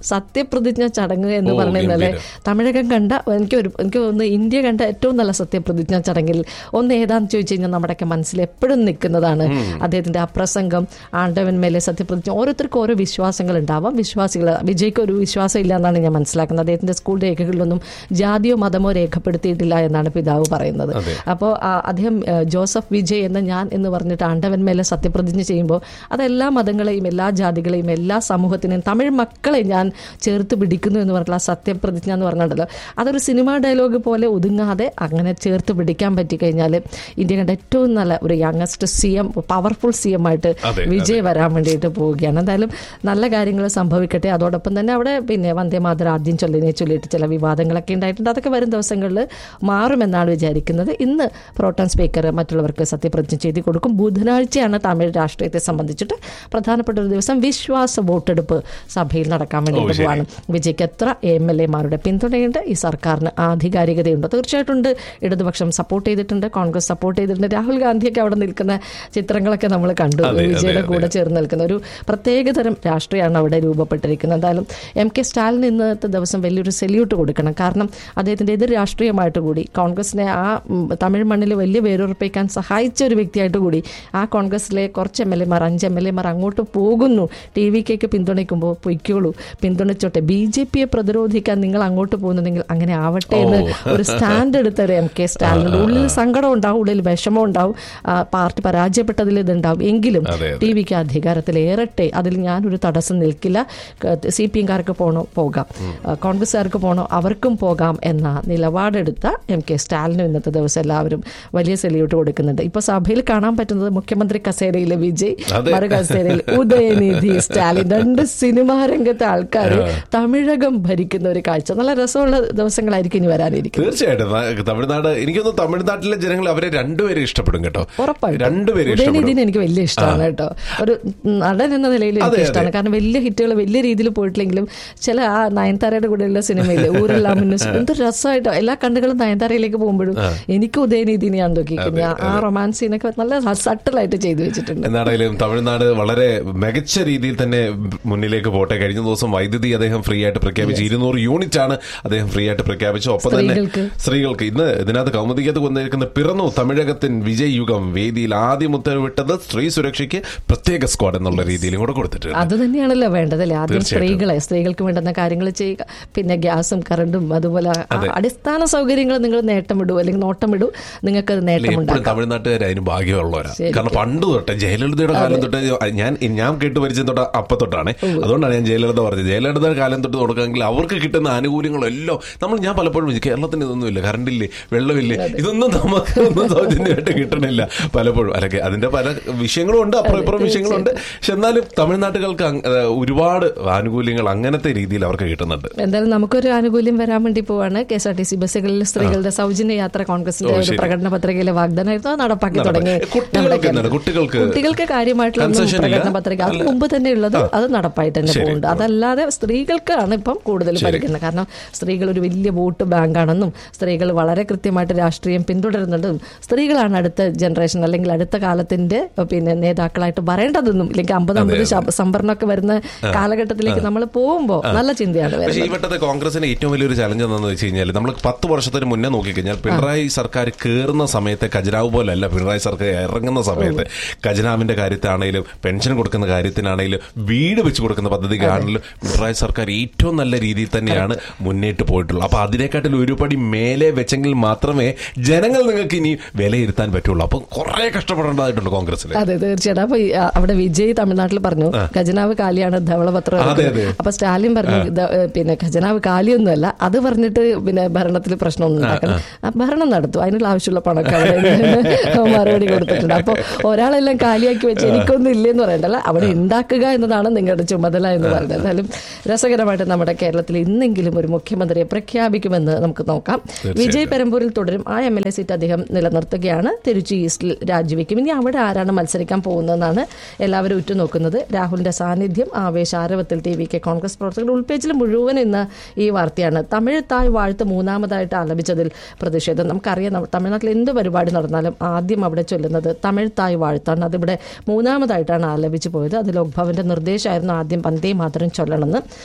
സത്യപ്രതിജ്ഞ ചടങ്ങ് എന്ന് ഓ, പറഞ്ഞാല് ഗംഭീരം. തമിഴകം കണ്ട എനിക്ക് ഒരു എനിക്ക് തോന്നുന്നു ഇന്ത്യ കണ്ട ഏറ്റവും നല്ല സത്യപ്രതിജ്ഞ ചടങ്ങിൽ ഒന്ന് ഏതാന്ന് ചോദിച്ചു കഴിഞ്ഞാൽ നമ്മുടെയൊക്കെ മനസ്സിൽ എപ്പോഴും നിൽക്കുന്നതാണ് അദ്ദേഹത്തിന്റെ ആ പ്രസംഗം ആണ്ടവൻ മേലെ സത്യപ്രതിജ്ഞ ഓരോരുത്തർക്കും ഓരോ വിശ്വാസങ്ങൾ ഉണ്ടാവാം വിശ്വാസികൾ വിജയ്ക്ക് ഒരു വിശ്വാസം ഇല്ല എന്നാണ് ഞാൻ മനസ്സിലാക്കുന്നത് അദ്ദേഹത്തിന്റെ സ്കൂൾ രേഖകളിലൊന്നും ജാതിയോ മതമോ രേഖപ്പെടുത്തിയിട്ടില്ല എന്നാണ് പിതാവ് പറയുന്നത് അതെ. അപ്പോൾ അദ്ദേഹം ആ, ജോസഫ് വിജയ് എന്ന ഞാൻ എന്ന് പറഞ്ഞിട്ട് ആണ്ടവൻ മേലെ സത്യപ്രതിജ്ഞ ചെയ്യുമ്പോൾ അതെല്ലാ മതങ്ങളെയും എല്ലാ ജാതികളെയും എല്ലാ സമൂഹത്തിനെയും തമിഴ് മക്കളെ ഞാൻ ചേർത്ത് പിടിക്കുന്നു എന്ന് പറഞ്ഞിട്ടുള്ള ആ സത്യപ്രതിജ്ഞ എന്ന് പറഞ്ഞിട്ടുണ്ടല്ലോ അതൊരു സിനിമാ ഡയലോഗ് പോലെ ഒതുങ്ങാതെ അങ്ങനെ ചേർത്ത് പിടിക്കാൻ പറ്റിക്കഴിഞ്ഞാൽ ഇന്ത്യ കണ്ട ഏറ്റവും നല്ല ഒരു youngest C M powerful C M ആയിട്ട് അതെ, വിജയ് വരാൻ വേണ്ടിയിട്ട് പോവുകയാണ് എന്തായാലും നല്ല കാര്യങ്ങൾ സംഭവിക്കട്ടെ അതോടൊപ്പം തന്നെ അവിടെ പിന്നെ വന്ദേമാതര ആദ്യം ചൊല്ലിനെ ചൊല്ലിയിട്ട് ചില വിവാദങ്ങളൊക്കെ ഉണ്ടായിട്ടുണ്ട് അതൊക്കെ വരും ദിവസങ്ങളിൽ മാറുമെന്നാണ് വിചാരിക്കുന്നത് ഇന്ന് പ്രോട്ടോൺ സ്പീക്കർ മറ്റുള്ളവർക്ക് സത്യപ്രതിജ്ഞ ചെയ്തു കൊടുക്കും ബുധനാഴ്ചയാണ് തമിഴ് രാഷ്ട്രീയത്തെ സംബന്ധിച്ചിട്ട് പ്രധാനപ്പെട്ട ഒരു ദിവസം വിശ്വാസ വോട്ടെടുപ്പ് സഭയിൽ നടക്കാൻ വേണ്ടിയിട്ട് ശരി. പോവാണ് വിജയ്ക്ക് എത്ര എം എൽ എമാരുടെ പിന്തുണയുണ്ട് ഈ സർക്കാരിന് ആധികാരികതയുണ്ട് തീർച്ചയായിട്ടും ഉണ്ട് ഇടതുപക്ഷം സപ്പോർട്ട് ചെയ്തിട്ടുണ്ട് കോൺഗ്രസ് സപ്പോർട്ട് ചെയ്തിട്ടുണ്ട് രാഹുൽ ഗാന്ധിയൊക്കെ അവിടെ നിൽക്കുന്ന ചിത്രങ്ങളൊക്കെ നമ്മൾ കണ്ടു അതെ, അതെ, വിജയുടെ അതെ. കൂടെ ചേർന്ന് നിൽക്കുന്ന ഒരു പ്രത്യേകതരം രാഷ്ട്രീയമാണ് അവിടെ രൂപപ്പെട്ടിരിക്കുന്നത് എന്തായാലും എം കെ സ്റ്റാലിൻ ഇന്നത്തെ ദിവസം വലിയൊരു സെല്യൂട്ട് കൊടുക്കണം കാരണം അദ്ദേഹത്തിന്റെ എതിർ രാഷ്ട്രീയമായിട്ട് കൂടി കോൺഗ്രസിനെ ആ ഉം, തമിഴ് മണ്ണിൽ വലിയ വേരുറപ്പിക്കാൻ സഹായിച്ച ഒരു വ്യക്തിയായിട്ട് കൂടി ആ കോൺഗ്രസിലെ കുറച്ച് എം എൽ എമാർ അഞ്ച് എം എൽ എമാർ അങ്ങോട്ട് പോകുന്നു ടി വി കെക്ക് പിന്തുണയ്ക്കുമ്പോൾ പൊയ്ക്കോളൂ പിന്തുണച്ചോട്ടെ ബി ജെ പിയെ പ്രതിരോധിക്കാൻ നിങ്ങൾ അങ്ങോട്ട് പോകുന്നുണ്ടെങ്കിൽ അങ്ങനെ ആവട്ടെ എന്ന് ഒരു സ്റ്റാൻഡ് എടുത്ത ഒരു എം കെ സ്റ്റാലിനുണ്ട് ഉള്ളിൽ സങ്കടം ഉണ്ടാവും ഉള്ളിൽ വിഷമം ഉണ്ടാവും ആ, പാർട്ടി പരാജയപ്പെട്ടതിൽ ഇതുണ്ടാവും എങ്കിലും അതെ, അതെ. ടി വിക്ക് അധികാരത്തിലേറട്ടെ അതിൽ ഞാനൊരു തടസ്സം നിൽക്കില്ല സി പി എംകാർക്ക് പോകണോ പോകാം ആ, കോൺഗ്രസ്സുകാർക്ക് പോകണോ അവർക്കും പോകാം എന്ന നിലപാടെടുത്ത എം കെ സ്റ്റാലിനും ഇന്നത്തെ ദിവസം എല്ലാവരും വലിയ സെല്യൂട്ട് കൊടുക്കുന്നുണ്ട് ഇപ്പൊ സഭയിൽ കാണാൻ പറ്റുന്നത് മുഖ്യമന്ത്രി കസേരയിലെ വിജയ് അതെ. മറു കസേരയിൽ ഉദയനിധി സ്റ്റാലിൻ രണ്ട് സിനിമാ രംഗത്തെ ആൾക്കാർ തമിഴകം ഭരിക്കുന്ന ഒരു കാഴ്ച നല്ല രസമുള്ള ദിവസങ്ങളായിരിക്കും ഇനി വരാനിരിക്കുന്നത് തീർച്ചയായിട്ടും ന- തമിഴ്നാട് എനിക്കൊന്ന് തമിഴ്നാട്ടിലെ ജനങ്ങൾ അവരെ രണ്ടുപേരും ഇഷ്ടപ്പെടും കേട്ടോ ഉറപ്പായിട്ടും രണ്ടുപേരും ഇഷ്ടപ്പെടും ഉദയനിധിനെ എനിക്ക് വലിയ ഇഷ്ടമാണ് കേട്ടോ ഒരു നടൻ എന്ന നിലയിൽ അതെ, എനിക്ക് അതെ. ഇഷ്ടമാണ് കാരണം വലിയ ഹിറ്റുകൾ വലിയ രീതിയിൽ പോയിട്ടില്ലെങ്കിലും ചില ആ നയൻതാരയുടെ കൂടെയുള്ള സിനിമയിലെ ഊരെല്ലാം മുന്നേ എന്ത് രസമായിട്ടോ എല്ലാ കണ്ണുകളും നയൻതാരയിലേക്ക് പോകുമ്പോഴും എനിക്ക് ഉദയനിധിനെയാണ് നോക്കിക്കുന്നത് ആ റൊമാൻസ് സീനൊക്കെ നല്ല സട്ടിലായിട്ട് ചെയ്തു വെച്ചിട്ടുണ്ട് എന്നാണെങ്കിലും തമിഴ്നാട് വളരെ മികച്ച രീതിയിൽ തന്നെ മുന്നിലേക്ക് പോട്ടെ കഴിഞ്ഞ ദിവസം വൈദ്യുതി അദ്ദേഹം ഫ്രീ ആയിട്ട് പ്രഖ്യാപിച്ചു ഇരുന്നൂറ് യൂണിറ്റ് ആണ് അദ്ദേഹം ഫ്രീ ആയിട്ട് പ്രഖ്യാപിച്ചു ഒപ്പം തന്നെ സ്ത്രീകൾക്ക്. സ്ത്രീകൾക്ക് ഇന്ന് ഇതിനകത്ത് കൗമുദിക്കത്ത് കൊന്നിരിക്കുന്ന പിറന്നു തമിഴകത്തിൻ വിജയ് യുഗം വേദിയിൽ ആദ്യം ഉത്തരവിട്ടത് സ്ത്രീ സുരക്ഷയ്ക്ക് പ്രത്യേക സ്ക്വാഡ് എന്നുള്ള രീതിയിലും കൂടെ കൊടുത്തിട്ടുണ്ട് അത് തന്നെയാണല്ലോ വേണ്ടതല്ലേ ആദ്യം തീർച്ചയായിട്ടും. സ്ത്രീകളെ സ്ത്രീകൾക്ക് വേണ്ടുന്ന കാര്യങ്ങൾ ചെയ്യുക പിന്നെ ഗ്യാസും കറണ്ടും അതുപോലെ ആ അടിസ്ഥാന സൗകര്യങ്ങൾ നിങ്ങൾ നേട്ടമിടൂ അല്ലെങ്കിൽ നോട്ടമിടൂ നിങ്ങൾക്ക് അത് എപ്പോഴും നേട്ടമുണ്ടാക്കാം തമിഴ്നാട്ടുകാർ അതിന് ഭാഗ്യമുള്ളവരാ ശരിക്കും. കാരണം പണ്ട് തൊട്ട് ജയലളിതയുടെ കാലം തൊട്ട് ഞാൻ ഞാൻ കേട്ട് പരിചയം തൊട്ട് അപ്പ തൊട്ടാണ് അതുകൊണ്ടാണ് ഞാൻ ജയലളിത പറഞ്ഞത് ജയലളിത കാലം തൊട്ട് തുടക്കമെങ്കിൽ അവർക്ക് കിട്ടുന്ന ആനുകൂല്യങ്ങളെല്ലാം നമ്മൾ ഞാൻ പലപ്പോഴും വിചാരിക്കും, കേരളത്തിന് ഇതൊന്നുമില്ല കറണ്ടില്ലേ വെള്ളമില്ലേ ഇതൊന്നും നമുക്ക് ഒന്നും സൗജന്യമായിട്ട് കിട്ടണില്ല പലപ്പോഴും അല്ലെങ്കിൽ അതിന്റെ പല വിഷയങ്ങളും ഉണ്ട് അപ്പുറം ഇപ്പുറം വിഷയങ്ങളുണ്ട് പക്ഷെ എന്നാലും തമിഴ്നാട്ടുകൾക്ക് അങ്- ഏഹ് ഒരുപാട് ആനുകൂല്യങ്ങൾ അങ്ങനത്തെ രീതിയിൽ അവർക്ക് കിട്ടുന്നുണ്ട് എന്തായാലും നമുക്കൊരു ആനുകൂല്യം വരാൻ വേണ്ടി പോവാണ് K S R T C ബസ്സുകളിൽ സ്ത്രീകളുടെ സൗജന്യ യാത്ര കോൺഗ്രസിന്റെ ഓ, ഒരു ശരി. പ്രകടന പത്രികയിലെ വാഗ്ദാനമായിരുന്നു അത് നടപ്പാക്കി തുടങ്ങി കുട്ടികൾക്ക് നമ്മുടെ എന്താണ്? കുട്ടികൾക്ക് കുട്ടികൾക്ക് കാര്യമായിട്ടുള്ള ഒന്നും concession ഇല്ല? പ്രകടന പത്രിക അത് മുമ്പ് തന്നെ ഉള്ളത് അത് നടപ്പായിട്ട് തന്നെ ശരി. പോകുന്നുണ്ട് അതല്ലാതെ സ്ത്രീകൾക്കാണ് ഇപ്പം കൂടുതൽ പരിഗണന കാരണം സ്ത്രീകൾ ഒരു വലിയ വോട്ട് ബാങ്കാണെന്നും സ്ത്രീകൾ വളരെ കൃത്യമായിട്ട് രാഷ്ട്രീയം പിന്തുടരുന്നുണ്ടെന്നും സ്ത്രീകളാണ് അടുത്ത ജനറേഷൻ അല്ലെങ്കിൽ അടുത്ത കാലത്തിന്റെ ഏഹ്, പിന്നെ നേതാക്കളായിട്ട് വരേണ്ടതെന്നും ഇല്ലെങ്കിൽ അമ്പത് അമ്പത് ശത- സംവരണമൊക്കെ വരുന്ന കാലഘട്ടത്തിലേക്ക് നമ്മൾ പോകുമ്പോൾ നല്ല ചിന്തയാണ് പക്ഷേ വരുന്നത് ഈ വട്ടത്തെ കോൺഗ്രസിന് ഏറ്റവും വലിയൊരു ചലഞ്ച് എന്താണെന്ന് വെച്ച് കഴിഞ്ഞാൽ നമ്മൾ പത്ത് വർഷത്തിന് മുന്നേ നോക്കിക്കഴിഞ്ഞാൽ പിണറായി സർക്കാർ കയറുന്ന സമയത്തെ ഖജനാവ് പോലല്ല പിണറായി സർക്കാർ ഇറങ്ങുന്ന സമയത്ത് ഖജനാവിന്റെ കാര്യത്തിലാണെങ്കിലും പെൻഷൻ കൊടുക്കുന്ന കാര്യത്തിനാണെങ്കിലും വീട് വെച്ച് കൊടുക്കുന്ന പദ്ധതിക്കാണെങ്കിലും പിണറായി സർക്കാർ ഏറ്റവും നല്ല രീതിയിൽ തന്നെയാണ് മുന്നേറ്റ് പോയിട്ടുള്ളത് അപ്പൊ അതിനെക്കാട്ടിൽ ഒരു പടി മേലെ വെച്ചെങ്കിൽ മാത്രമേ ജനങ്ങൾ നിങ്ങൾക്ക് ഇനി വിലയിരുത്താൻ പറ്റുള്ളൂ അപ്പൊ കുറെ കഷ്ടപ്പെടേണ്ടതായിട്ടുണ്ട് കോൺഗ്രസിൽ അതെ തീർച്ചയായിട്ടും അപ്പൊ ഈ, ആ, അവിടെ വിജയ് തമിഴ്നാട്ടിൽ പറഞ്ഞു ഖജനാവ് കാലിയാണ് ധവളപത്രം അതെ, ഇറക്കുന്നത്. അതെ. അപ്പൊ സ്റ്റാലിൻ പറഞ്ഞു "ദ- ഏ, പിന്നെ ഖജനാവ് കാലിയൊന്നുമല്ല അത് പറഞ്ഞിട്ട് പിന്നെ ഭരണത്തിൽ പ്രശ്നമൊന്നും ഉണ്ടാക്കണം ആ, ഭരണം നടത്തും അതിനുള്ള ആവശ്യമുള്ള പണമൊക്കെ അവിടെ മറുപടി കൊടുത്തിട്ടുണ്ട് അപ്പൊ ഒരാളെല്ലാം കാലിയാക്കി വെച്ച് എനിക്കൊന്നും ഇല്ലെന്ന് പറയണ്ടല്ല അവിടെ ഉണ്ടാക്കുക എന്നതാണ് നിങ്ങളുടെ ചുമതല എന്ന് പറയുന്നത് എന്തായാലും രസകരമായിട്ട് നമ്മുടെ കേരളത്തിൽ ഇന്നെങ്കിലും ഒരു മുഖ്യമന്ത്രിയെ പ്രഖ്യാപിക്കുമെന്ന് നമുക്ക് നോക്കാം വിജയ് പെരമ്പൂരിൽ തുടരും ആ എം എൽ എ സീറ്റ് അദ്ദേഹം നിലനിർത്തുകയാണ് തിരുച്ചി ഈസ്റ്റിൽ രാജിവെക്കും ഇനി അവിടെ ആരാണ് മത്സരിക്കാൻ പോകുന്നതെന്നാണ് എല്ലാവരും ഉറ്റുനോക്കുന്നത് രാഹുലിന്റെ സാന്നിധ്യം ആവേശാരവത്തിൽ ടി വി കെ കോൺഗ്രസ് പ്രവർത്തകർ ഉൾപേജിൽ മുഴുവൻ ഇന്ന് ഈ വാർത്തയാണ് തമിഴ് തായ് വാഴ്ത്ത് മൂന്നാമതായിട്ട് ആലപിച്ചതിൽ പ്രതിഷേധം നമുക്കറിയാം നമ്മ- തമിഴ്നാട്ടിൽ എന്ത് പരിപാടി നടന്നാലും ആദ്യം അവിടെ ചൊല്ലുന്നത് തമിഴ് തായ് വാഴ്ത്താണ് അതിവിടെ മൂന്നാമതായിട്ടാണ് ആലപിച്ചു പോയത് അത് ലോക്ഭവന്റെ നിർദ്ദേശമായിരുന്നു ആദ്യം വന്ദേ മാതരം ചൊല്ലണമെന്ന്